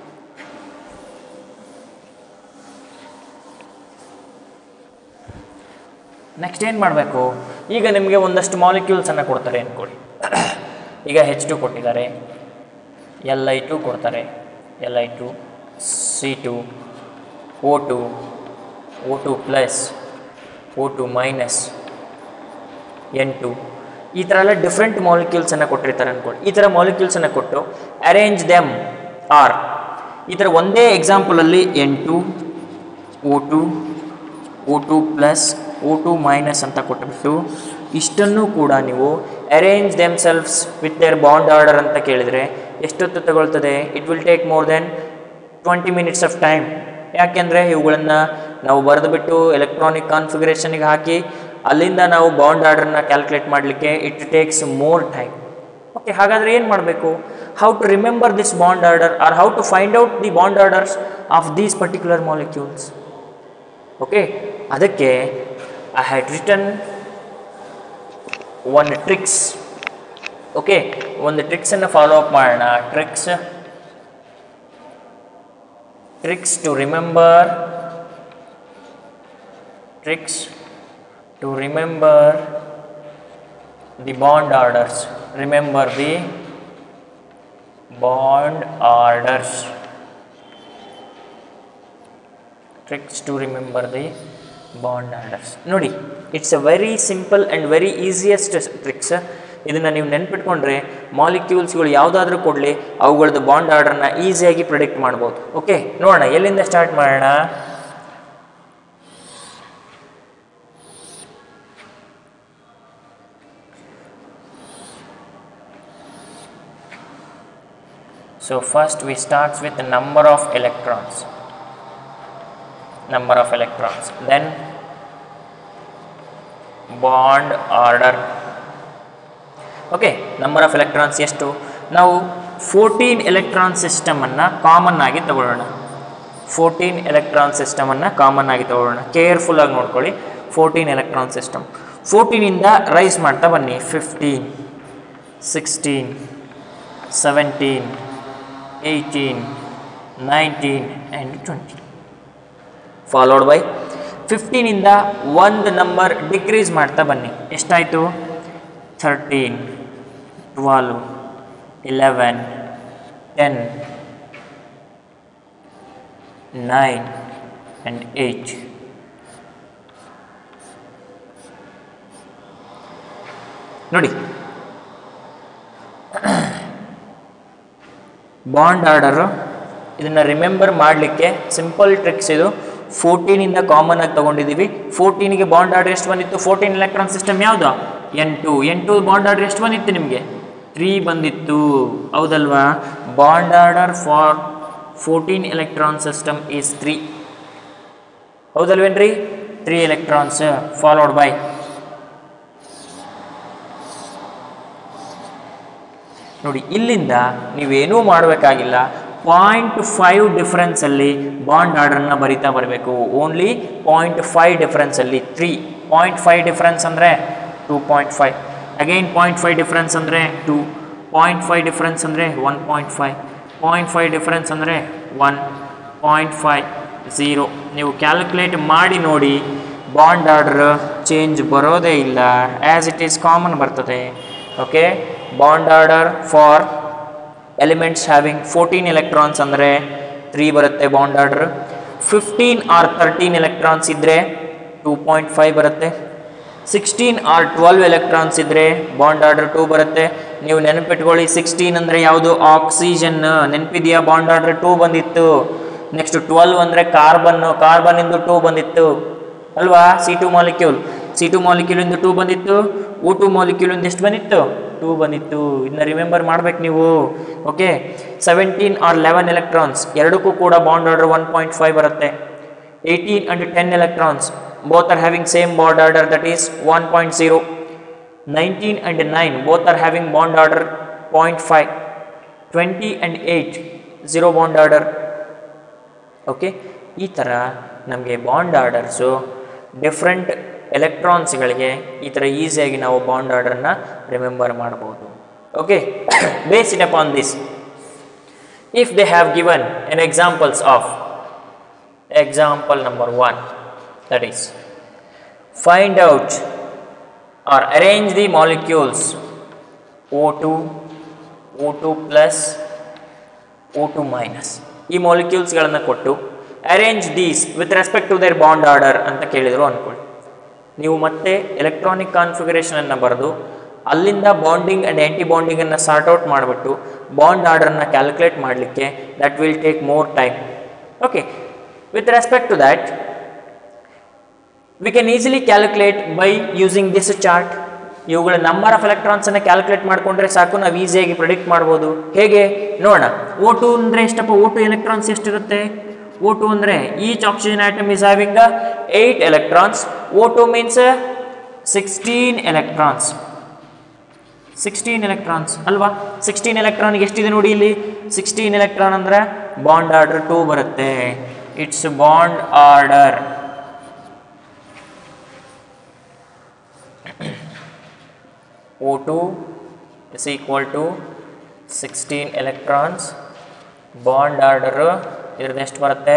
next ಏನು ಮಾಡಬೇಕು ಈಗ ನಿಮಗೆ ಒಂದಷ್ಟು ಮಾಲಿಕ್ಯೂಲ್ಸನ್ನು ಕೊಡ್ತಾರೆ ಅಂದ್ಕೊಳ್ಳಿ ಈಗ H two ಕೊಟ್ಟಿದ್ದಾರೆ ಎಲ್ ಐ ಟು ಕೊಡ್ತಾರೆ L I two C two O two O two plus O two minus N two ಈ ಥರ ಎಲ್ಲ ಡಿಫ್ರೆಂಟ್ ಮಾಲಿಕ್ಯೂಲ್ಸನ್ನು ಕೊಟ್ಟಿರ್ತಾರೆ ಅಂದ್ಕೊಳ್ಳಿ ಈ ಥರ ಮಾಲಿಕ್ಯೂಲ್ಸನ್ನು ಕೊಟ್ಟು ಅರೇಂಜ್ ದೆಮ್ ಆರ್ ಈ ಥರ ಒಂದೇ ಎಕ್ಸಾಂಪಲಲ್ಲಿ N two O two O two plus O two minus ಅಂತ ಕೊಟ್ಬಿಟ್ಟು ಇಷ್ಟನ್ನು ಕೂಡ ನೀವು arrange themselves with their bond order ಅಂತ ಕೇಳಿದರೆ ಎಷ್ಟೊತ್ತು ತಗೊಳ್ತದೆ it will take more than twenty minutes of time ಯಾಕೆಂದರೆ ಇವುಗಳನ್ನು ನಾವು ಬರೆದುಬಿಟ್ಟು ಎಲೆಕ್ಟ್ರಾನಿಕ್ ಕಾನ್ಫಿಗರೇಷನಿಗೆ ಹಾಕಿ ಅಲ್ಲಿಂದ ನಾವು ಬಾಂಡ್ ಆರ್ಡರ್ನ ಕ್ಯಾಲ್ಕುಲೇಟ್ ಮಾಡಲಿಕ್ಕೆ it takes more time okay ಹಾಗಾದರೆ ಏನು ಮಾಡಬೇಕು how to remember this bond order or how to find out the bond orders of these particular molecules okay ಅದಕ್ಕೆ I had written one tricks okay ಒಂದು ಟ್ರಿಕ್ಸನ್ನು follow up ಮಾಡೋಣ tricks tricks to remember tricks to remember the bond orders remember the bond orders tricks to remember the bond orders ನೋಡಿ it's a very simple and very easiest tricks ಇದನ್ನು ನೀವು ನೆನ್ಪಿಟ್ಕೊಂಡ್ರೆ ಮಾಲಿಕ್ಯೂಲ್ಸ್ಗಳು ಯಾವುದಾದ್ರೂ ಕೊಡಲಿ ಅವುಗಳದ್ದು bond ಆರ್ಡರ್ನ ಈಸಿಯಾಗಿ predict ಮಾಡ್ಬೋದು okay ನೋಡೋಣ ಎಲ್ಲಿಂದ ಸ್ಟಾರ್ಟ್ ಮಾಡೋಣ So first we starts with the number of electrons. Number of electrons. Then bond order. Okay number of electrons ಎಷ್ಟು ನಾವು ಫೋರ್ಟೀನ್ ಎಲೆಕ್ಟ್ರಾನ್ ಸಿಸ್ಟಮನ್ನು ಕಾಮನ್ ಆಗಿ ತಗೊಳ್ಳೋಣ ಫೋರ್ಟೀನ್ ಎಲೆಕ್ಟ್ರಾನ್ ಸಿಸ್ಟಮನ್ನು ಕಾಮನ್ ಆಗಿ ತಗೊಳ್ಳೋಣ ಕೇರ್ಫುಲ್ಲಾಗಿ ನೋಡ್ಕೊಳ್ಳಿ ಫೋರ್ಟೀನ್ ಎಲೆಕ್ಟ್ರಾನ್ ಸಿಸ್ಟಮ್ ಫೋರ್ಟೀನಿಂದ ರೈಸ್ ಮಾಡ್ತಾ ಬನ್ನಿ fifteen sixteen seventeen eighteen nineteen and twenty followed by ಫಿಫ್ಟೀನಿಂದ ಒಂದು ನಂಬರ್ ಡಿಕ್ರೀಸ್ ಮಾಡ್ತಾ ಬನ್ನಿ ಎಷ್ಟಾಯಿತು thirteen twelve eleven ten nine and eight ನೋಡಿ ಬಾಂಡ್ ಆರ್ಡರು ಇದನ್ನು ರಿಮೆಂಬರ್ ಮಾಡಲಿಕ್ಕೆ ಸಿಂಪಲ್ ಟ್ರಿಕ್ಸ್ ಇದು ಫೋರ್ಟೀನಿಂದ ಕಾಮನ್ ಆಗಿ ತೊಗೊಂಡಿದ್ದೀವಿ ಫೋರ್ಟೀನಿಗೆ ಬಾಂಡ್ ಆರ್ಡರ್ ಎಷ್ಟು ಬಂದಿತ್ತು ಫೋರ್ಟೀನ್ ಎಲೆಕ್ಟ್ರಾನ್ ಸಿಸ್ಟಮ್ ಯಾವುದು N two N two bond order ಎಷ್ಟು ಬಂದಿತ್ತು ನಿಮಗೆ ತ್ರೀ ಬಂದಿತ್ತು ಹೌದಲ್ವಾ bond order for fourteen electron system is three ಹೌದಲ್ವೇನ್ರಿ ತ್ರೀ ಎಲೆಕ್ಟ್ರಾನ್ಸ್ ಫಾಲೋಡ್ ಬೈ ನೋಡಿ ಇಲ್ಲಿಂದ ನೀವೇನೂ ಮಾಡಬೇಕಾಗಿಲ್ಲ ಪಾಯಿಂಟ್ ಫೈವ್ ಡಿಫ್ರೆನ್ಸಲ್ಲಿ ಬಾಂಡ್ ಆರ್ಡರ್ನ ಬರಿತಾ ಬರಬೇಕು ಓನ್ಲಿ ಪಾಯಿಂಟ್ ಫೈವ್ ಡಿಫ್ರೆನ್ಸಲ್ಲಿ ತ್ರೀ ಪಾಯಿಂಟ್ ಫೈವ್ ಡಿಫ್ರೆನ್ಸ್ ಅಂದರೆ two point five again point five difference ಅಂದರೆ ಟೂ ಪಾಯಿಂಟ್ ಫೈವ್ ಡಿಫ್ರೆನ್ಸ್ ಅಂದರೆ one point five point five difference ಅಂದರೆ ಒನ್ ಪಾಯಿಂಟ್ ಫೈವ್ ಝೀರೋ ನೀವು calculate ಮಾಡಿ ನೋಡಿ ಬಾಂಡ್ ಆರ್ಡರ್ ಚೇಂಜ್ ಬರೋದೇ ಇಲ್ಲ ಆ್ಯಸ್ ಇಟ್ ಈಸ್ ಕಾಮನ್ ಬರ್ತದೆ okay bond order for elements having fourteen electrons ಅಂದರೆ ತ್ರೀ ಬರುತ್ತೆ bond order fifteen or thirteen electrons ಇದ್ದರೆ ಟೂ ಪಾಯಿಂಟ್ ಫೈವ್ ಬರುತ್ತೆ ಸಿಕ್ಸ್ಟೀನ್ ಆರ್ ಟ್ವೆಲ್ವ್ ಎಲೆಕ್ಟ್ರಾನ್ಸ್ ಇದ್ದರೆ ಬಾಂಡ್ ಆರ್ಡರ್ ಟೂ ಬರುತ್ತೆ ನೀವು ನೆನಪಿಟ್ಕೊಳ್ಳಿ ಸಿಕ್ಸ್ಟೀನ್ ಅಂದರೆ ಯಾವುದು ಆಕ್ಸಿಜನ್ ನೆನಪಿದೆಯಾ ಬಾಂಡ್ ಆರ್ಡರ್ ಟೂ ಬಂದಿತ್ತು ನೆಕ್ಸ್ಟ್ ಟ್ವೆಲ್ವ್ ಅಂದರೆ ಕಾರ್ಬನ್ನು ಕಾರ್ಬನ್ನಿಂದು ಟೂ ಬಂದಿತ್ತು ಅಲ್ವಾ C two molecule C two ಮಾಲಿಕ್ಯೂಲಿಂದ ಟೂ ಬಂದಿತ್ತು ಓ ಟು ಮಾಲಿಕ್ಯೂಲಿಂದ ಎಷ್ಟು ಬಂದಿತ್ತು ಟೂ ಬಂದಿತ್ತು ಇದನ್ನ ರಿಮೆಂಬರ್ ಮಾಡ್ಬೇಕು ನೀವು okay seventeen or eleven electrons ಎರಡಕ್ಕೂ ಕೂಡ bond order one point five ಬರುತ್ತೆ eighteen and ten electrons both are having same bond order that is one point zero nineteen and nine both are having bond order point five twenty and eight zero bond order okay ಈ ಥರ ನಮಗೆ bond orders different ಎಲೆಕ್ಟ್ರಾನ್ಸ್ಗಳಿಗೆ ಈ ಥರ ಈಸಿಯಾಗಿ ನಾವು bond ಆರ್ಡರ್ನ remember ಮಾಡ್ಬೋದು okay base it upon this if they have given an examples of example number 1 that is find out or arrange the molecules O2 O2 plus O2 minus ಈ ಮಾಲಿಕ್ಯೂಲ್ಸ್ಗಳನ್ನು ಕೊಟ್ಟು arrange these with respect to their bond order ಅಂತ ಕೇಳಿದರು ಅಂದ್ಕೊಳ್ಳಿ ನೀವು ಮತ್ತೆ electronic ಕಾನ್ಫಿಗರೇಷನನ್ನು ಬರೆದು ಅಲ್ಲಿಂದ ಬಾಂಡಿಂಗ್ ಆ್ಯಂಡ್ ಆ್ಯಂಟಿ ಬಾಂಡಿಂಗನ್ನು ಸಾರ್ಟ್ ಔಟ್ ಮಾಡಿಬಿಟ್ಟು ಬಾಂಡ್ ಆರ್ಡರ್ನ ಕ್ಯಾಲ್ಕುಲೇಟ್ ಮಾಡಲಿಕ್ಕೆ that will take more time okay with respect to that we can easily calculate by using this chart ಇವುಗಳ ನಂಬರ್ ಆಫ್ ಎಲೆಕ್ಟ್ರಾನ್ಸನ್ನು ಕ್ಯಾಲ್ಕುಲೇಟ್ ಮಾಡಿಕೊಂಡ್ರೆ ಸಾಕು ನಾವು ಈಸಿಯಾಗಿ ಪ್ರಿಡಿಕ್ಟ್ ಮಾಡ್ಬೋದು ಹೇಗೆ ನೋಡೋಣ ಓ ಟು ಅಂದರೆ ಎಷ್ಟಪ್ಪ ಓ ಟು ಎಲೆಕ್ಟ್ರಾನ್ಸ್ ಎಷ್ಟಿರುತ್ತೆ ಓ ಟು ಅಂದರೆ each oxygen atom is having eight electrons O two means sixteen electrons sixteen electrons ಅಲ್ವಾ ಸಿಕ್ಸ್ಟೀನ್ ಎಲೆಕ್ಟ್ರಾನ್ಗೆ ಎಷ್ಟಿದೆ ನೋಡಿ ಇಲ್ಲಿ ಸಿಕ್ಸ್ಟೀನ್ ಎಲೆಕ್ಟ್ರಾನ್ ಅಂದರೆ ಬಾಂಡ್ ಆರ್ಡರ್ ಟೂ ಬರುತ್ತೆ it's bond order O two is equal to sixteen electrons bond order ಇದ್ರದ್ದು ಎಷ್ಟು ಬರುತ್ತೆ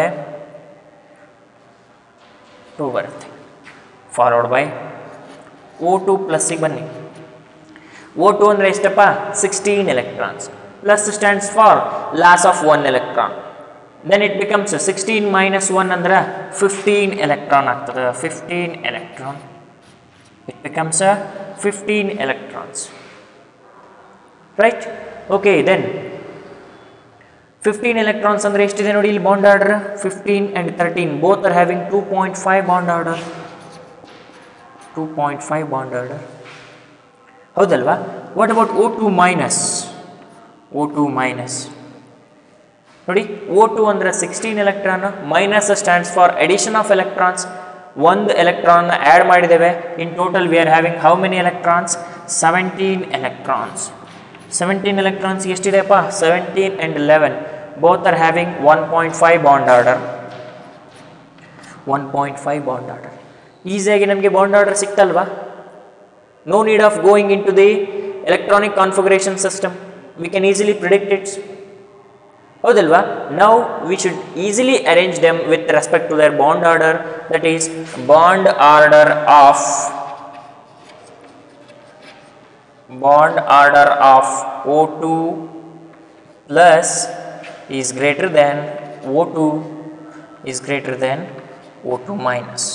ಟೂ ಬರುತ್ತೆ ಫಾಲೋಡ್ ಬೈ ಓ ಟು ಪ್ಲಸ್ಸಿಗೆ ಬನ್ನಿ ಓ ಟು ಅಂದರೆ ಎಷ್ಟಪ್ಪ sixteen electrons plus stands for loss of one electron then it becomes sixteen minus one ಅಂದ್ರೆ fifteen electron ಆಗ್ತದೆ fifteen electron it becomes fifteen electrons right okay then fifteen electrons ಅಂದರೆ ಎಷ್ಟಿದೆ ನೋಡಿ ಇಲ್ಲಿ bond order fifteen and thirteen both are having two point five bond order two point five bond order ಹೌದಲ್ವಾ what about O two minus O two minus ನೋಡಿ O two ಅಂದರೆ sixteen electron minus stands for addition of electrons ಒಂದು electron add ಮಾಡಿದ್ದೇವೆ in total V are having how many electrons seventeen electrons seventeen electrons ಎಷ್ಟಿದೆಯಪ್ಪ seventeen and eleven both are having one point five bond order one point five bond order ಈಸಿಯಾಗಿ ನಮಗೆ bond order ಸಿಕ್ತಲ್ವಾ no need of going into the electronic configuration system we can easily predict it ಹೌದಲ್ವಾ now we should easily arrange them with respect to their bond order that is bond order of bond order of O2 plus is greater than O2 is greater than O2 minus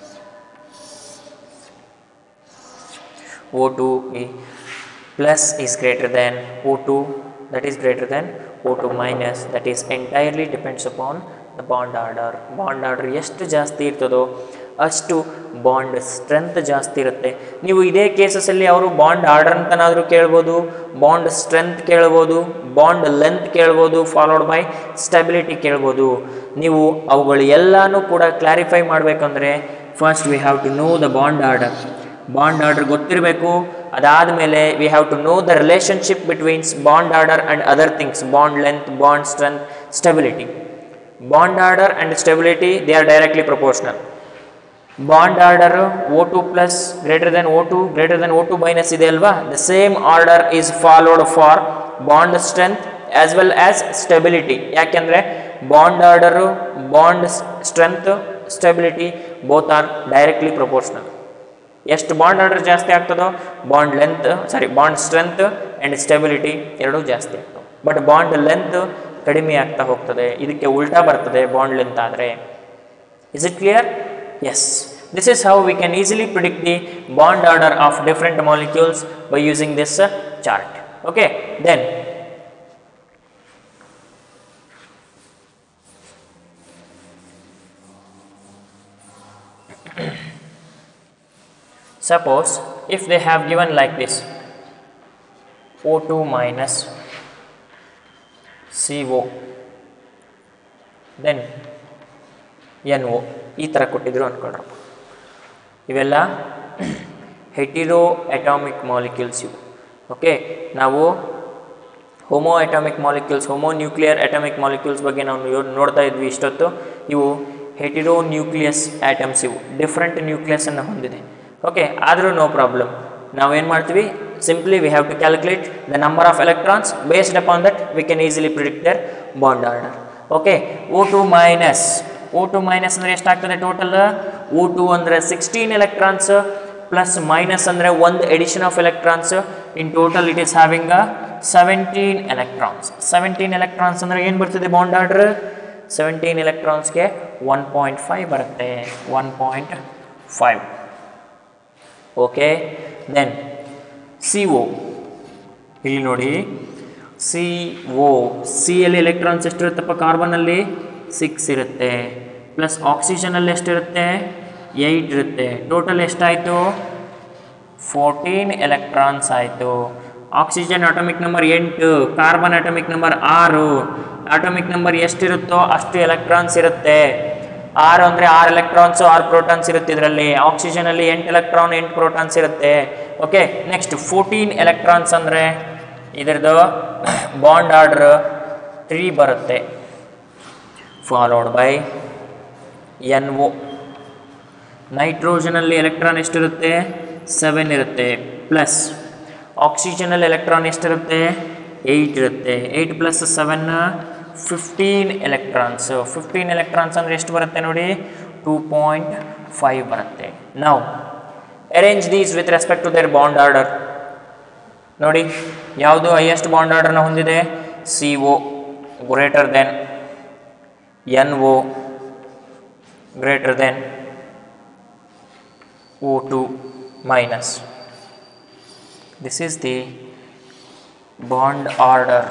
O2 i- plus is greater than O2 that is greater than O2 minus that is entirely depends upon the bond order bond order ಎಷ್ಟು ಜಾಸ್ತಿ ಇರ್ತದೋ ಅಷ್ಟು bond strength ಜಾಸ್ತಿ ಇರುತ್ತೆ ನೀವು ಇದೇ ಕೇಸಸಲ್ಲಿ ಅವರು bond order ಅಂತನಾದರೂ ಕೇಳ್ಬೋದು ಬಾಂಡ್ ಸ್ಟ್ರೆಂತ್ ಕೇಳ್ಬೋದು ಬಾಂಡ್ ಲೆಂತ್ ಕೇಳ್ಬೋದು ಫಾಲೋಡ್ ಬೈ ಸ್ಟೆಬಿಲಿಟಿ ಕೇಳ್ಬೋದು ನೀವು ಅವುಗಳು ಎಲ್ಲನೂ ಕೂಡ ಕ್ಲಾರಿಫೈ ಮಾಡಬೇಕಂದ್ರೆ first we have to know the bond order bond order ಗೊತ್ತಿರಬೇಕು ಅದಾದಮೇಲೆ we have to know the relationship betweens bond order and other things bond length bond strength stability bond order and stability they are directly proportional bond order O two plus greater than O two greater than O two minus ಇದೆ ಅಲ್ವಾ the same order is followed for bond strength as well as stability ಯಾಕೆಂದರೆ bond order bond strength stability both are directly proportional ಎಷ್ಟು bond order ಜಾಸ್ತಿ ಆಗ್ತದೋ bond length sorry bond strength and stability ಎರಡೂ ಜಾಸ್ತಿ ಆಗ್ತವೆ but bond length ಕಡಿಮೆ ಆಗ್ತಾ ಹೋಗ್ತದೆ ಇದಕ್ಕೆ ಉಲ್ಟಾ ಬರ್ತದೆ ಬಾಂಡ್ ಲೆಂತ್ ಆದರೆ is it clear yes this is how we can easily predict the bond order of different molecules by using this chart okay then Suppose if they have given like this O2 minus CO then NO ಈ ಥರ ಕೊಟ್ಟಿದ್ರು ಅಂದ್ಕೊಳ್ರಪ್ಪ ಇವೆಲ್ಲ heteroatomic molecules ಇವು okay ನಾವು homoatomic molecules homonuclear atomic molecules ಬಗ್ಗೆ ನಾವು ಯೋ- ನೋಡ್ತಾ ಇದ್ವಿ ಇಷ್ಟೊತ್ತು ಇವು ಹೆಟಿರೋ ನ್ಯೂಕ್ಲಿಯಸ್ ಆಟಮ್ಸ್ ಇವು ಡಿಫ್ರೆಂಟ್ ನ್ಯೂಕ್ಲಿಯಸನ್ನು ಹೊಂದಿದೆ ಓಕೆ ಆದರೂ ನೋ ಪ್ರಾಬ್ಲಮ್ ನಾವೇನು ಮಾಡ್ತೀವಿ simply we have to calculate the number of electrons based upon that we can easily predict their bond order okay O two minus O two minus ಅಂದರೆ ಎಷ್ಟಾಗ್ತದೆ total O two ಅಂದರೆ sixteen electrons plus minus ಅಂದರೆ ಒಂದು addition of electrons in total it is having seventeen electrons seventeen electrons ಅಂದರೆ ಏನು ಬರ್ತದೆ bond order seventeen ಎಲೆಕ್ಟ್ರಾನ್ಸ್ಗೆ one point five ಬರುತ್ತೆ one point five okay then C O ಇಲ್ಲಿ ನೋಡಿ ಸಿ ಒ ಸಿಯಲ್ಲಿ ಎಲೆಕ್ಟ್ರಾನ್ಸ್ ಎಷ್ಟಿರುತ್ತಪ್ಪ ಕಾರ್ಬನಲ್ಲಿ ಸಿಕ್ಸ್ ಇರುತ್ತೆ ಪ್ಲಸ್ ಆಕ್ಸಿಜನಲ್ಲಿ ಎಷ್ಟಿರುತ್ತೆ ಏಯ್ಟ್ ಇರುತ್ತೆ ಟೋಟಲ್ ಎಷ್ಟಾಯಿತು ಫೋರ್ಟೀನ್ ಎಲೆಕ್ಟ್ರಾನ್ಸ್ ಆಯಿತು ಆಕ್ಸಿಜನ್ ಅಟಮಿಕ್ ನಂಬರ್ ಎಂಟು ಕಾರ್ಬನ್ ಅಟಮಿಕ್ ನಂಬರ್ ಆರು ಅಟಮಿಕ್ ನಂಬರ್ ಎಷ್ಟಿರುತ್ತೋ ಅಷ್ಟು ಎಲೆಕ್ಟ್ರಾನ್ಸ್ ಇರುತ್ತೆ ಆರು ಅಂದರೆ ಆರು ಎಲೆಕ್ಟ್ರಾನ್ಸು ಆರು ಪ್ರೋಟಾನ್ಸ್ ಇರುತ್ತೆ ಇದರಲ್ಲಿ ಆಕ್ಸಿಜನಲ್ಲಿ ಎಂಟು ಎಲೆಕ್ಟ್ರಾನ್ ಎಂಟು ಪ್ರೋಟಾನ್ಸ್ ಇರುತ್ತೆ ಓಕೆ ನೆಕ್ಸ್ಟ್ ಫೋರ್ಟೀನ್ ಎಲೆಕ್ಟ್ರಾನ್ಸ್ ಅಂದರೆ ಇದರದ್ದು ಬಾಂಡ್ ಆರ್ಡ್ರ್ ತ್ರೀ ಬರುತ್ತೆ ಫಾಲೋಡ್ ಬೈ ಎನ್ ಒ ನೈಟ್ರೋಜನಲ್ಲಿ ಎಲೆಕ್ಟ್ರಾನ್ ಎಷ್ಟಿರುತ್ತೆ ಸೆವೆನ್ ಇರುತ್ತೆ ಪ್ಲಸ್ ಆಕ್ಸಿಜನಲ್ಲಿ ಎಲೆಕ್ಟ್ರಾನ್ ಎಷ್ಟಿರುತ್ತೆ ಏಯ್ಟ್ ಇರುತ್ತೆ eight plus seven fifteen electrons fifteen electrons ಅಂದರೆ ಎಷ್ಟು ಬರುತ್ತೆ ನೋಡಿ ಟೂ ಪಾಯಿಂಟ್ ಫೈವ್ ಬರುತ್ತೆ ನಾವು arrange these with respect to their bond order ನೋಡಿ ಯಾವುದು ಹೈಯೆಸ್ಟ್ ಬಾಂಡ್ ಆರ್ಡರ್ನ ಹೊಂದಿದೆ C O greater then N O greater than O two minus this is the bond order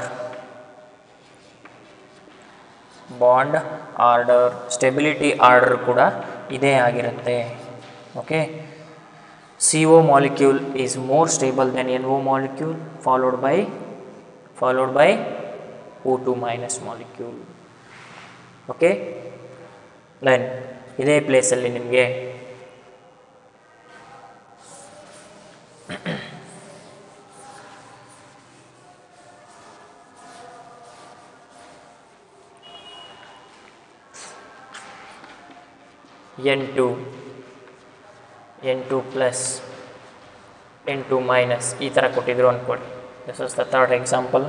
bond order stability order ಕೂಡ ಇದೇ ಆಗಿರುತ್ತೆ okay C O molecule is more stable than N O molecule followed by followed by O two minus molecule okay then ಇದೇ ಪ್ಲೇಸಲ್ಲಿ ನಿಮಗೆ N two N two plus N two minus ಈ ಥರ ಕೊಟ್ಟಿದ್ರು ಅಂದ್ಕೊಳ್ಳಿ this is the third example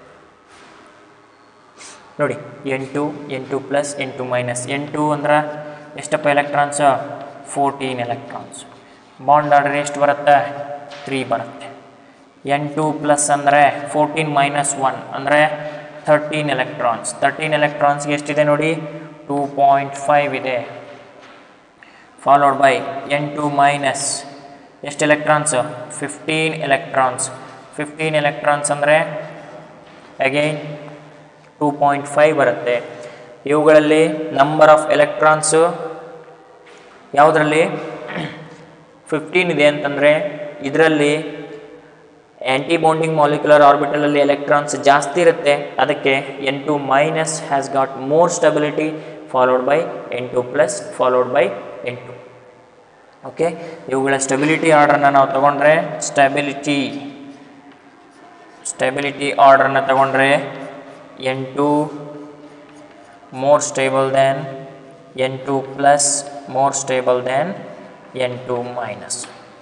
ನೋಡಿ N two N two plus N two minus N two ಅಂದ್ರೆ ಎಷ್ಟಪ್ಪ electrons fourteen electrons bond order ಎಷ್ಟು ಬರುತ್ತೆ ತ್ರೀ ಬರುತ್ತೆ ಎನ್ ಟು ಪ್ಲಸ್ ಅಂದರೆ ಫೋರ್ಟೀನ್ ಮೈನಸ್ ಒನ್ ಅಂದರೆ ಥರ್ಟೀನ್ ಎಲೆಕ್ಟ್ರಾನ್ಸ್ ತರ್ಟೀನ್ ಎಲೆಕ್ಟ್ರಾನ್ಸ್ಗೆ ಎಷ್ಟಿದೆ ನೋಡಿ ಟೂ ಪಾಯಿಂಟ್ ಫೈವ್ ಇದೆ followed by N two minus ಎಷ್ಟು electrons fifteen electrons fifteen electrons ಅಂದರೆ ಅಗೈನ್ ಟೂ ಪಾಯಿಂಟ್ ಫೈವ್ ಬರುತ್ತೆ ಇವುಗಳಲ್ಲಿ ನಂಬರ್ ಆಫ್ ಎಲೆಕ್ಟ್ರಾನ್ಸು ಯಾವುದರಲ್ಲಿ ಫಿಫ್ಟೀನ್ ಇದೆ ಅಂತಂದರೆ ಇದರಲ್ಲಿ ಆ್ಯಂಟಿ ಬಾಂಡಿಂಗ್ ಮಾಲಿಕ್ಯುಲರ್ ಆರ್ಬಿಟಲಲ್ಲಿ ಎಲೆಕ್ಟ್ರಾನ್ಸ್ ಜಾಸ್ತಿ ಇರುತ್ತೆ ಅದಕ್ಕೆ N two minus has got more stability followed by N two plus followed by N two okay ಇವುಗಳ ಸ್ಟೆಬಿಲಿಟಿ ಆರ್ಡ್ರನ್ನ ನಾವು ತಗೊಂಡ್ರೆ ಸ್ಟೆಬಿಲಿಟಿ ಸ್ಟೆಬಿಲಿಟಿ ಆರ್ಡ್ರನ್ನ ತಗೊಂಡ್ರೆ N two more stable than N two plus more stable than N two minus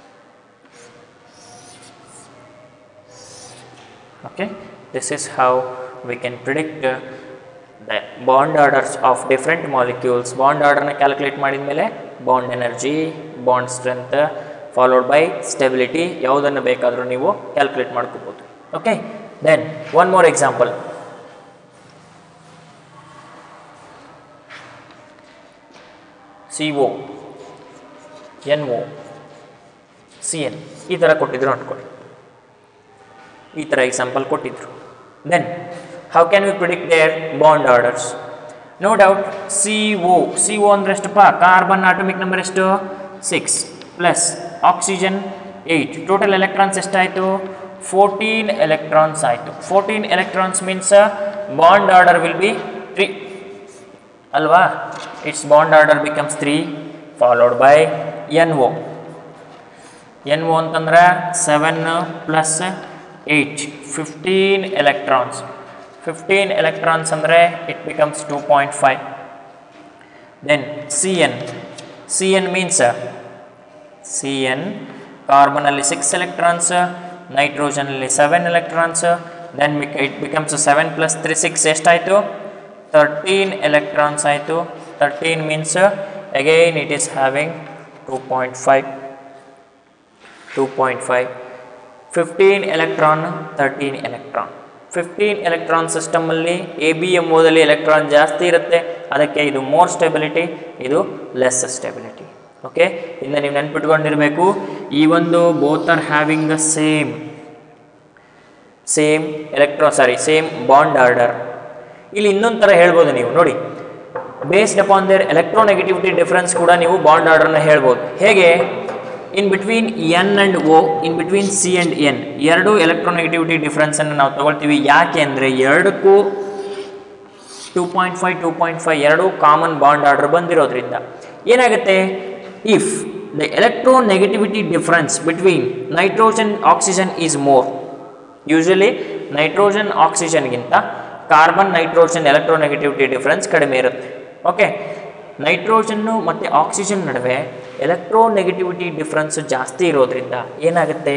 okay this is how we can predict uh, the bond orders of different molecules bond order ನ calculate ಮಾಡಿದ ಮೇಲೆ bond energy bond strength followed by stability ಯಾವುದನ್ನು ಬೇಕಾದರೂ ನೀವು calculate ಮಾಡ್ಕೋಬೋದು okay then one more example C O N O C N ಈ ಥರ ಕೊಟ್ಟಿದ್ರು ಅಂದ್ಕೊಳ್ಳಿ ಈ ಥರ ಎಕ್ಸಾಂಪಲ್ ಕೊಟ್ಟಿದ್ರು then how can we predict their bond orders no doubt C O C O ಅಂದ್ರೆ ಎಷ್ಟಪ್ಪ ಕಾರ್ಬನ್ ಆಟೋಮಿಕ್ ನಂಬರ್ ಎಷ್ಟು six plus oxygen eight total electrons ಎಷ್ಟಾಯಿತು ಫೋರ್ಟೀನ್ ಎಲೆಕ್ಟ್ರಾನ್ಸ್ ಆಯಿತು fourteen electrons means bond order will be three ಅಲ್ವಾ it's bond order becomes three followed by N O N O ಅಂತಂದ್ರೆ seven plus eight fifteen electrons fifteen electrons ಅಂದರೆ it becomes two point five then C N C N means C N ಕಾರ್ಬನಲ್ಲಿ six electrons ನೈಟ್ರೋಜನಲ್ಲಿ seven electrons then it becomes seven plus three six ಎಷ್ಟಾಯಿತು thirteen electrons ಆಯಿತು thirteen means again it is having two point five two point five fifteen electron thirteen electron fifteen electron ಸಿಸ್ಟಮಲ್ಲಿ A B M ಓದಲ್ಲಿ electron ಜಾಸ್ತಿ ಇರುತ್ತೆ ಅದಕ್ಕೆ ಇದು more stability ಇದು less stability okay ಇಂದ ನೀವು ನೆನ್ಪಿಟ್ಕೊಂಡಿರಬೇಕು ಈ ಒಂದು both are having the same same electro sorry same bond order ಇಲ್ಲಿ ಇನ್ನೊಂದು ಥರ ಹೇಳ್ಬೋದು ನೀವು ನೋಡಿ based upon their electronegativity difference ಕೂಡ ನೀವು ಬಾಂಡ್ ಆರ್ಡರ್ನ ಹೇಳ್ಬೋದು ಹೇಗೆ in between N and O in between C and N ಎರಡು ಎಲೆಕ್ಟ್ರೋನೆಗೆಟಿವಿಟಿ ಡಿಫ್ರೆನ್ಸನ್ನು ನಾವು ತಗೊಳ್ತೀವಿ ಯಾಕೆ ಅಂದರೆ ಎರಡಕ್ಕೂ two point five two point five ಎರಡು ಕಾಮನ್ ಬಾಂಡ್ ಆರ್ಡರ್ ಬಂದಿರೋದ್ರಿಂದ ಏನಾಗುತ್ತೆ if the electronegativity difference between nitrogen oxygen is more usually nitrogen ಆಕ್ಸಿಜನ್ಗಿಂತ ಕಾರ್ಬನ್ ನೈಟ್ರೋಜನ್ ಎಲೆಕ್ಟ್ರೋನೆಗೆಟಿವಿಟಿ ಡಿಫ್ರೆನ್ಸ್ ಕಡಿಮೆ ಇರುತ್ತೆ ಓಕೆ ನೈಟ್ರೋಜನ್ನು ಮತ್ತು ಆಕ್ಸಿಜನ್ ನಡುವೆ ಎಲೆಕ್ಟ್ರೋನೆಗೆಟಿವಿಟಿ ಡಿಫ್ರೆನ್ಸ್ ಜಾಸ್ತಿ ಇರೋದ್ರಿಂದ ಏನಾಗುತ್ತೆ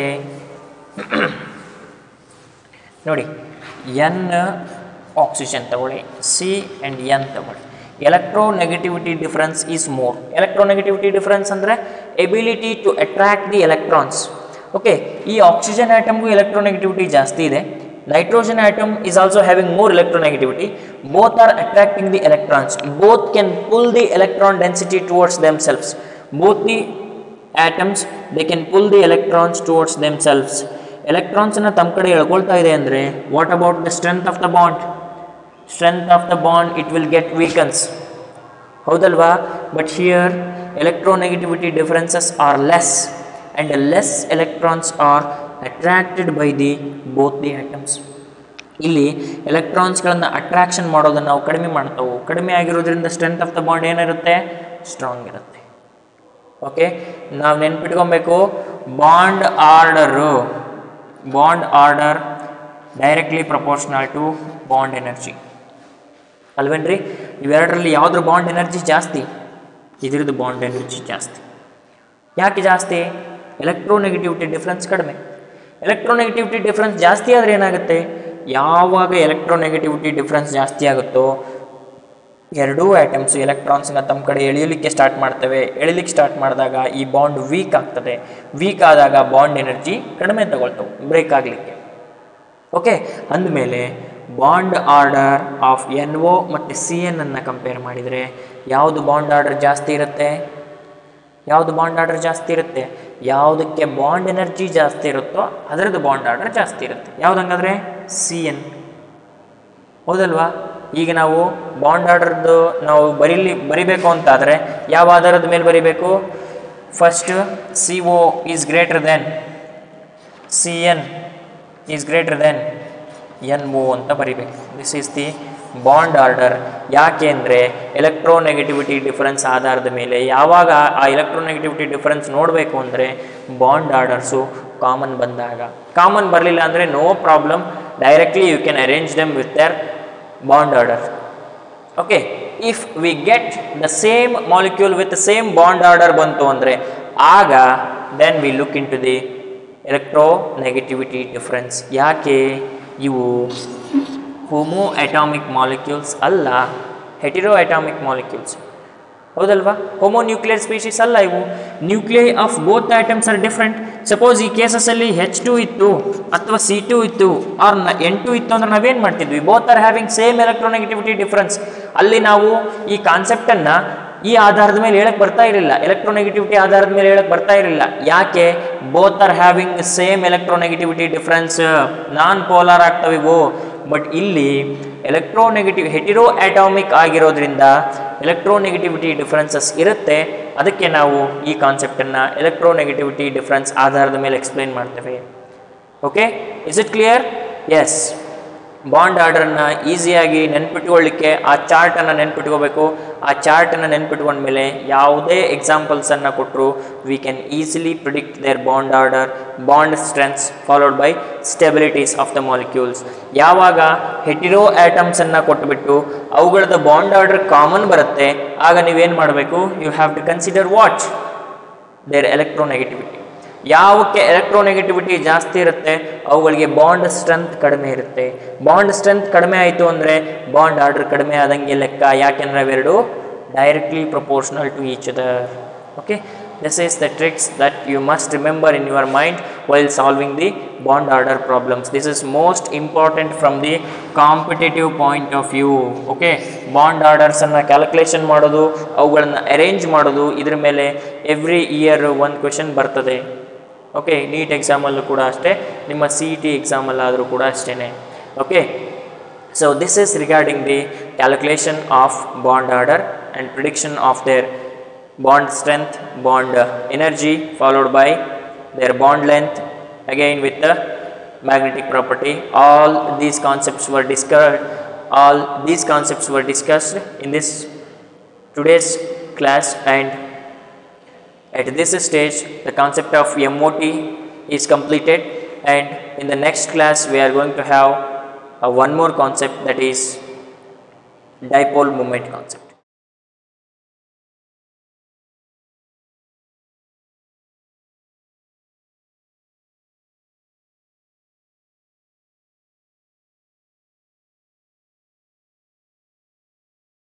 ನೋಡಿ ಎನ್ ಆಕ್ಸಿಜನ್ ತಗೊಳ್ಳಿ ಸಿ ಆ್ಯಂಡ್ ಎನ್ ತಗೊಳ್ಳಿ electronegativity difference is more electronegativity difference ಅಂದರೆ ability to attract the electrons okay ಈ ಆಕ್ಸಿಜನ್ ಆಟಮ್ಗೂ ಎಲೆಕ್ಟ್ರೋನೆಗೆಟಿವಿಟಿ ಜಾಸ್ತಿ ಇದೆ nitrogen atom is also having more electronegativity both are attracting the electrons both can pull the electron density towards themselves both the atoms they can pull the electrons towards themselves electrons ಅನ್ನ ತಮ್ಮ ಕಡೆ ಎಳ್ಕೊಳ್ತಾ ಇದೆ ಅಂದರೆ what about the strength of the bond strength of the bond it will get weakens ಹೌದಲ್ವಾ but here electronegativity differences are less and less electrons are attracted by the both the atoms ಇಲ್ಲಿ ಎಲೆಕ್ಟ್ರಾನ್ಸ್ಗಳನ್ನು attraction ಮಾಡೋದನ್ನು ನಾವು ಕಡಿಮೆ ಮಾಡ್ತಾವೆ ಕಡಿಮೆ ಆಗಿರೋದ್ರಿಂದ strength of the bond ಏನಿರುತ್ತೆ ಸ್ಟ್ರಾಂಗ್ ಇರುತ್ತೆ ಓಕೆ ನಾವು ನೆನ್ಪಿಟ್ಕೊಬೇಕು bond order bond order directly proportional to bond energy ಅಲ್ವೇನ್ರಿ ಇವೆರಡರಲ್ಲಿ ಯಾವ್ದ್ರ ಬಾಂಡ್ ಎನರ್ಜಿ ಜಾಸ್ತಿ ಇದ್ರದ್ದು ಬಾಂಡ್ ಎನರ್ಜಿ ಜಾಸ್ತಿ ಯಾಕೆ ಜಾಸ್ತಿ ಎಲೆಕ್ಟ್ರೋನೆಗೆಟಿವಿಟಿ ಡಿಫ್ರೆನ್ಸ್ ಕಡಿಮೆ ಎಲೆಕ್ಟ್ರೋನೆಗೆಟಿವಿಟಿ ಡಿಫ್ರೆನ್ಸ್ ಜಾಸ್ತಿ ಆದರೆ ಏನಾಗುತ್ತೆ ಯಾವಾಗ ಎಲೆಕ್ಟ್ರೋನೆಗೆಟಿವಿಟಿ ಡಿಫ್ರೆನ್ಸ್ ಜಾಸ್ತಿ ಆಗುತ್ತೋ ಎರಡೂ ಆಟಮ್ಸ್ ಎಲೆಕ್ಟ್ರಾನ್ಸ್ನ ತಮ್ಮ ಕಡೆ ಎಳೆಯಲಿಕ್ಕೆ ಸ್ಟಾರ್ಟ್ ಮಾಡ್ತವೆ ಎಳಿಲಿಕ್ಕೆ ಸ್ಟಾರ್ಟ್ ಮಾಡಿದಾಗ ಈ ಬಾಂಡ್ ವೀಕ್ ಆಗ್ತದೆ ವೀಕ್ ಆದಾಗ ಬಾಂಡ್ ಎನರ್ಜಿ ಕಡಿಮೆ ತಗೊಳ್ತವೆ ಬ್ರೇಕ್ ಆಗಲಿಕ್ಕೆ ಓಕೆ ಅಂದಮೇಲೆ bond order of N O ಮತ್ತು ಸಿ ಎನ್ ಅನ್ನು ಕಂಪೇರ್ ಮಾಡಿದರೆ ಯಾವುದು ಬಾಂಡ್ ಆರ್ಡರ್ ಜಾಸ್ತಿ ಇರುತ್ತೆ ಯಾವುದು ಬಾಂಡ್ ಆರ್ಡರ್ ಜಾಸ್ತಿ ಇರುತ್ತೆ ಯಾವುದಕ್ಕೆ ಬಾಂಡ್ ಎನರ್ಜಿ ಜಾಸ್ತಿ ಇರುತ್ತೋ ಅದರದ್ದು ಬಾಂಡ್ ಆರ್ಡರ್ ಜಾಸ್ತಿ ಇರುತ್ತೆ ಯಾವುದಂಗಾದ್ರೆ ಸಿ ಎನ್ ಹೌದಲ್ವಾ ಈಗ ನಾವು ಬಾಂಡ್ ಆರ್ಡರ್ದು ನಾವು ಬರೀಲಿ ಬರಿಬೇಕು ಅಂತಾದರೆ ಯಾವ ಆಧಾರದ ಮೇಲೆ ಬರಿಬೇಕು first C O is greater than C N is greater then N O ಅಂತ ಬರಿಬೇಕು this is the bond order ಯಾಕೆ ಅಂದರೆ ಎಲೆಕ್ಟ್ರೋನೆಗೆಟಿವಿಟಿ ಡಿಫರೆನ್ಸ್ ಆಧಾರದ ಮೇಲೆ ಯಾವಾಗ ಆ ಎಲೆಕ್ಟ್ರೋನೆಗೆಟಿವಿಟಿ ಡಿಫರೆನ್ಸ್ ನೋಡಬೇಕು ಅಂದರೆ ಬಾಂಡ್ ಆರ್ಡರ್ಸು ಕಾಮನ್ ಬಂದಾಗ ಕಾಮನ್ ಬರಲಿಲ್ಲ ಅಂದರೆ no problem directly you can arrange them with their bond order okay if we get the same molecule with same bond order ಬಂತು ಅಂದರೆ ಆಗ then we look into the electronegativity difference ಯಾಕೆ ಇವು homoatomic molecules ಅಲ್ಲ heteroatomic molecules ಹೌದಲ್ವಾ homonuclear species ಅಲ್ಲ ಇವು nuclei of both atoms are different suppose ಈ ಕೇಸಸ್ಸಲ್ಲಿ ಹೆಚ್ ಟು ಇತ್ತು ಅಥವಾ ಸಿ ಟು ಇತ್ತು ಆರ್ ಎನ್ ಟು ಇತ್ತು ಅಂದ್ರೆ ನಾವೇನು ಮಾಡ್ತಿದ್ವಿ both are having same electronegativity difference ಅಲ್ಲಿ ನಾವು ಈ ಕಾನ್ಸೆಪ್ಟನ್ನು ಈ ಆಧಾರದ ಮೇಲೆ ಹೇಳಕ್ ಬರ್ತಾ ಇರಲಿಲ್ಲ ಎಲೆಕ್ಟ್ರೋನೆಗೆಟಿವಿಟಿ ಆಧಾರದ ಮೇಲೆ ಹೇಳಕ್ ಬರ್ತಾ ಇರಲಿಲ್ಲ ಯಾಕೆ both are having same electronegativity difference non polar ಆಗ್ತವೆ ಇವು ಬಟ್ ಇಲ್ಲಿ ಎಲೆಕ್ಟ್ರೋನೆಗೆಟಿವ್ ಹೆಟಿರೋ ಅಟಾಮಿಕ್ ಆಗಿರೋದ್ರಿಂದ ಎಲೆಕ್ಟ್ರೋನೆಗೆಟಿವಿಟಿ ಡಿಫ್ರೆನ್ಸಸ್ ಇರುತ್ತೆ ಅದಕ್ಕೆ ನಾವು ಈ ಕಾನ್ಸೆಪ್ಟನ್ನು ಎಲೆಕ್ಟ್ರೋನೆಗೆಟಿವಿಟಿ ಡಿಫ್ರೆನ್ಸ್ ಆಧಾರದ ಮೇಲೆ ಎಕ್ಸ್ಪ್ಲೈನ್ ಮಾಡ್ತೇವೆ okay is it clear yes bond ಆರ್ಡರನ್ನು ಈಸಿಯಾಗಿ ನೆನ್ಪಿಟ್ಕೊಳ್ಳಿಕ್ಕೆ ಆ ಚಾರ್ಟನ್ನು ನೆನ್ಪಿಟ್ಕೋಬೇಕು ಆ ಚಾರ್ಟನ್ನು ನೆನ್ಪಿಟ್ಕೊಂಡ್ಮೇಲೆ ಯಾವುದೇ ಎಕ್ಸಾಂಪಲ್ಸನ್ನು ಕೊಟ್ಟರು we can easily predict their bond order bond strengths followed by stabilities of the molecules ಯಾವಾಗ ಹೆಟಿರೋ ಆಟಮ್ಸನ್ನು ಕೊಟ್ಟುಬಿಟ್ಟು ಅವುಗಳದ್ದು ಬಾಂಡ್ ಆರ್ಡರ್ ಕಾಮನ್ ಬರುತ್ತೆ ಆಗ ನೀವೇನು ಮಾಡಬೇಕು you have to consider what their electronegativity ಯಾವಕ್ಕೆ ಎಲೆಕ್ಟ್ರೋನೆಗೆಟಿವಿಟಿ ಜಾಸ್ತಿ ಇರುತ್ತೆ ಅವುಗಳಿಗೆ ಬಾಂಡ್ ಸ್ಟ್ರೆಂತ್ ಕಡಿಮೆ ಇರುತ್ತೆ ಬಾಂಡ್ ಸ್ಟ್ರೆಂತ್ ಕಡಿಮೆ ಆಯಿತು ಅಂದರೆ ಬಾಂಡ್ ಆರ್ಡರ್ ಕಡಿಮೆ ಆದಂಗೆ ಲೆಕ್ಕ ಯಾಕೆಂದರೆ ಅವೆರಡು directly proportional to each other okay this is the tricks that you must remember in your mind while solving the bond order problems this is most important from the competitive point of view okay bond ಆರ್ಡರ್ಸನ್ನು calculation ಮಾಡೋದು ಅವುಗಳನ್ನು arrange ಮಾಡೋದು ಇದ್ರ ಮೇಲೆ every year ಒಂದು question ಬರ್ತದೆ okay NEET ಎಕ್ಸಾಮಲ್ಲೂ ಕೂಡ ಅಷ್ಟೇ ನಿಮ್ಮ ಸಿ ಇ ಟಿ ಎಕ್ಸಾಮಲ್ಲಾದರೂ ಕೂಡ ಅಷ್ಟೇ okay so this is regarding the calculation of bond order and prediction of their bond strength, bond uh, energy followed by their bond length again with the magnetic property. All these concepts were discussed. All these concepts were discussed in this today's class and at this stage the concept of MOT is completed and in the next class we are going to have uh, one more concept that is dipole moment concept.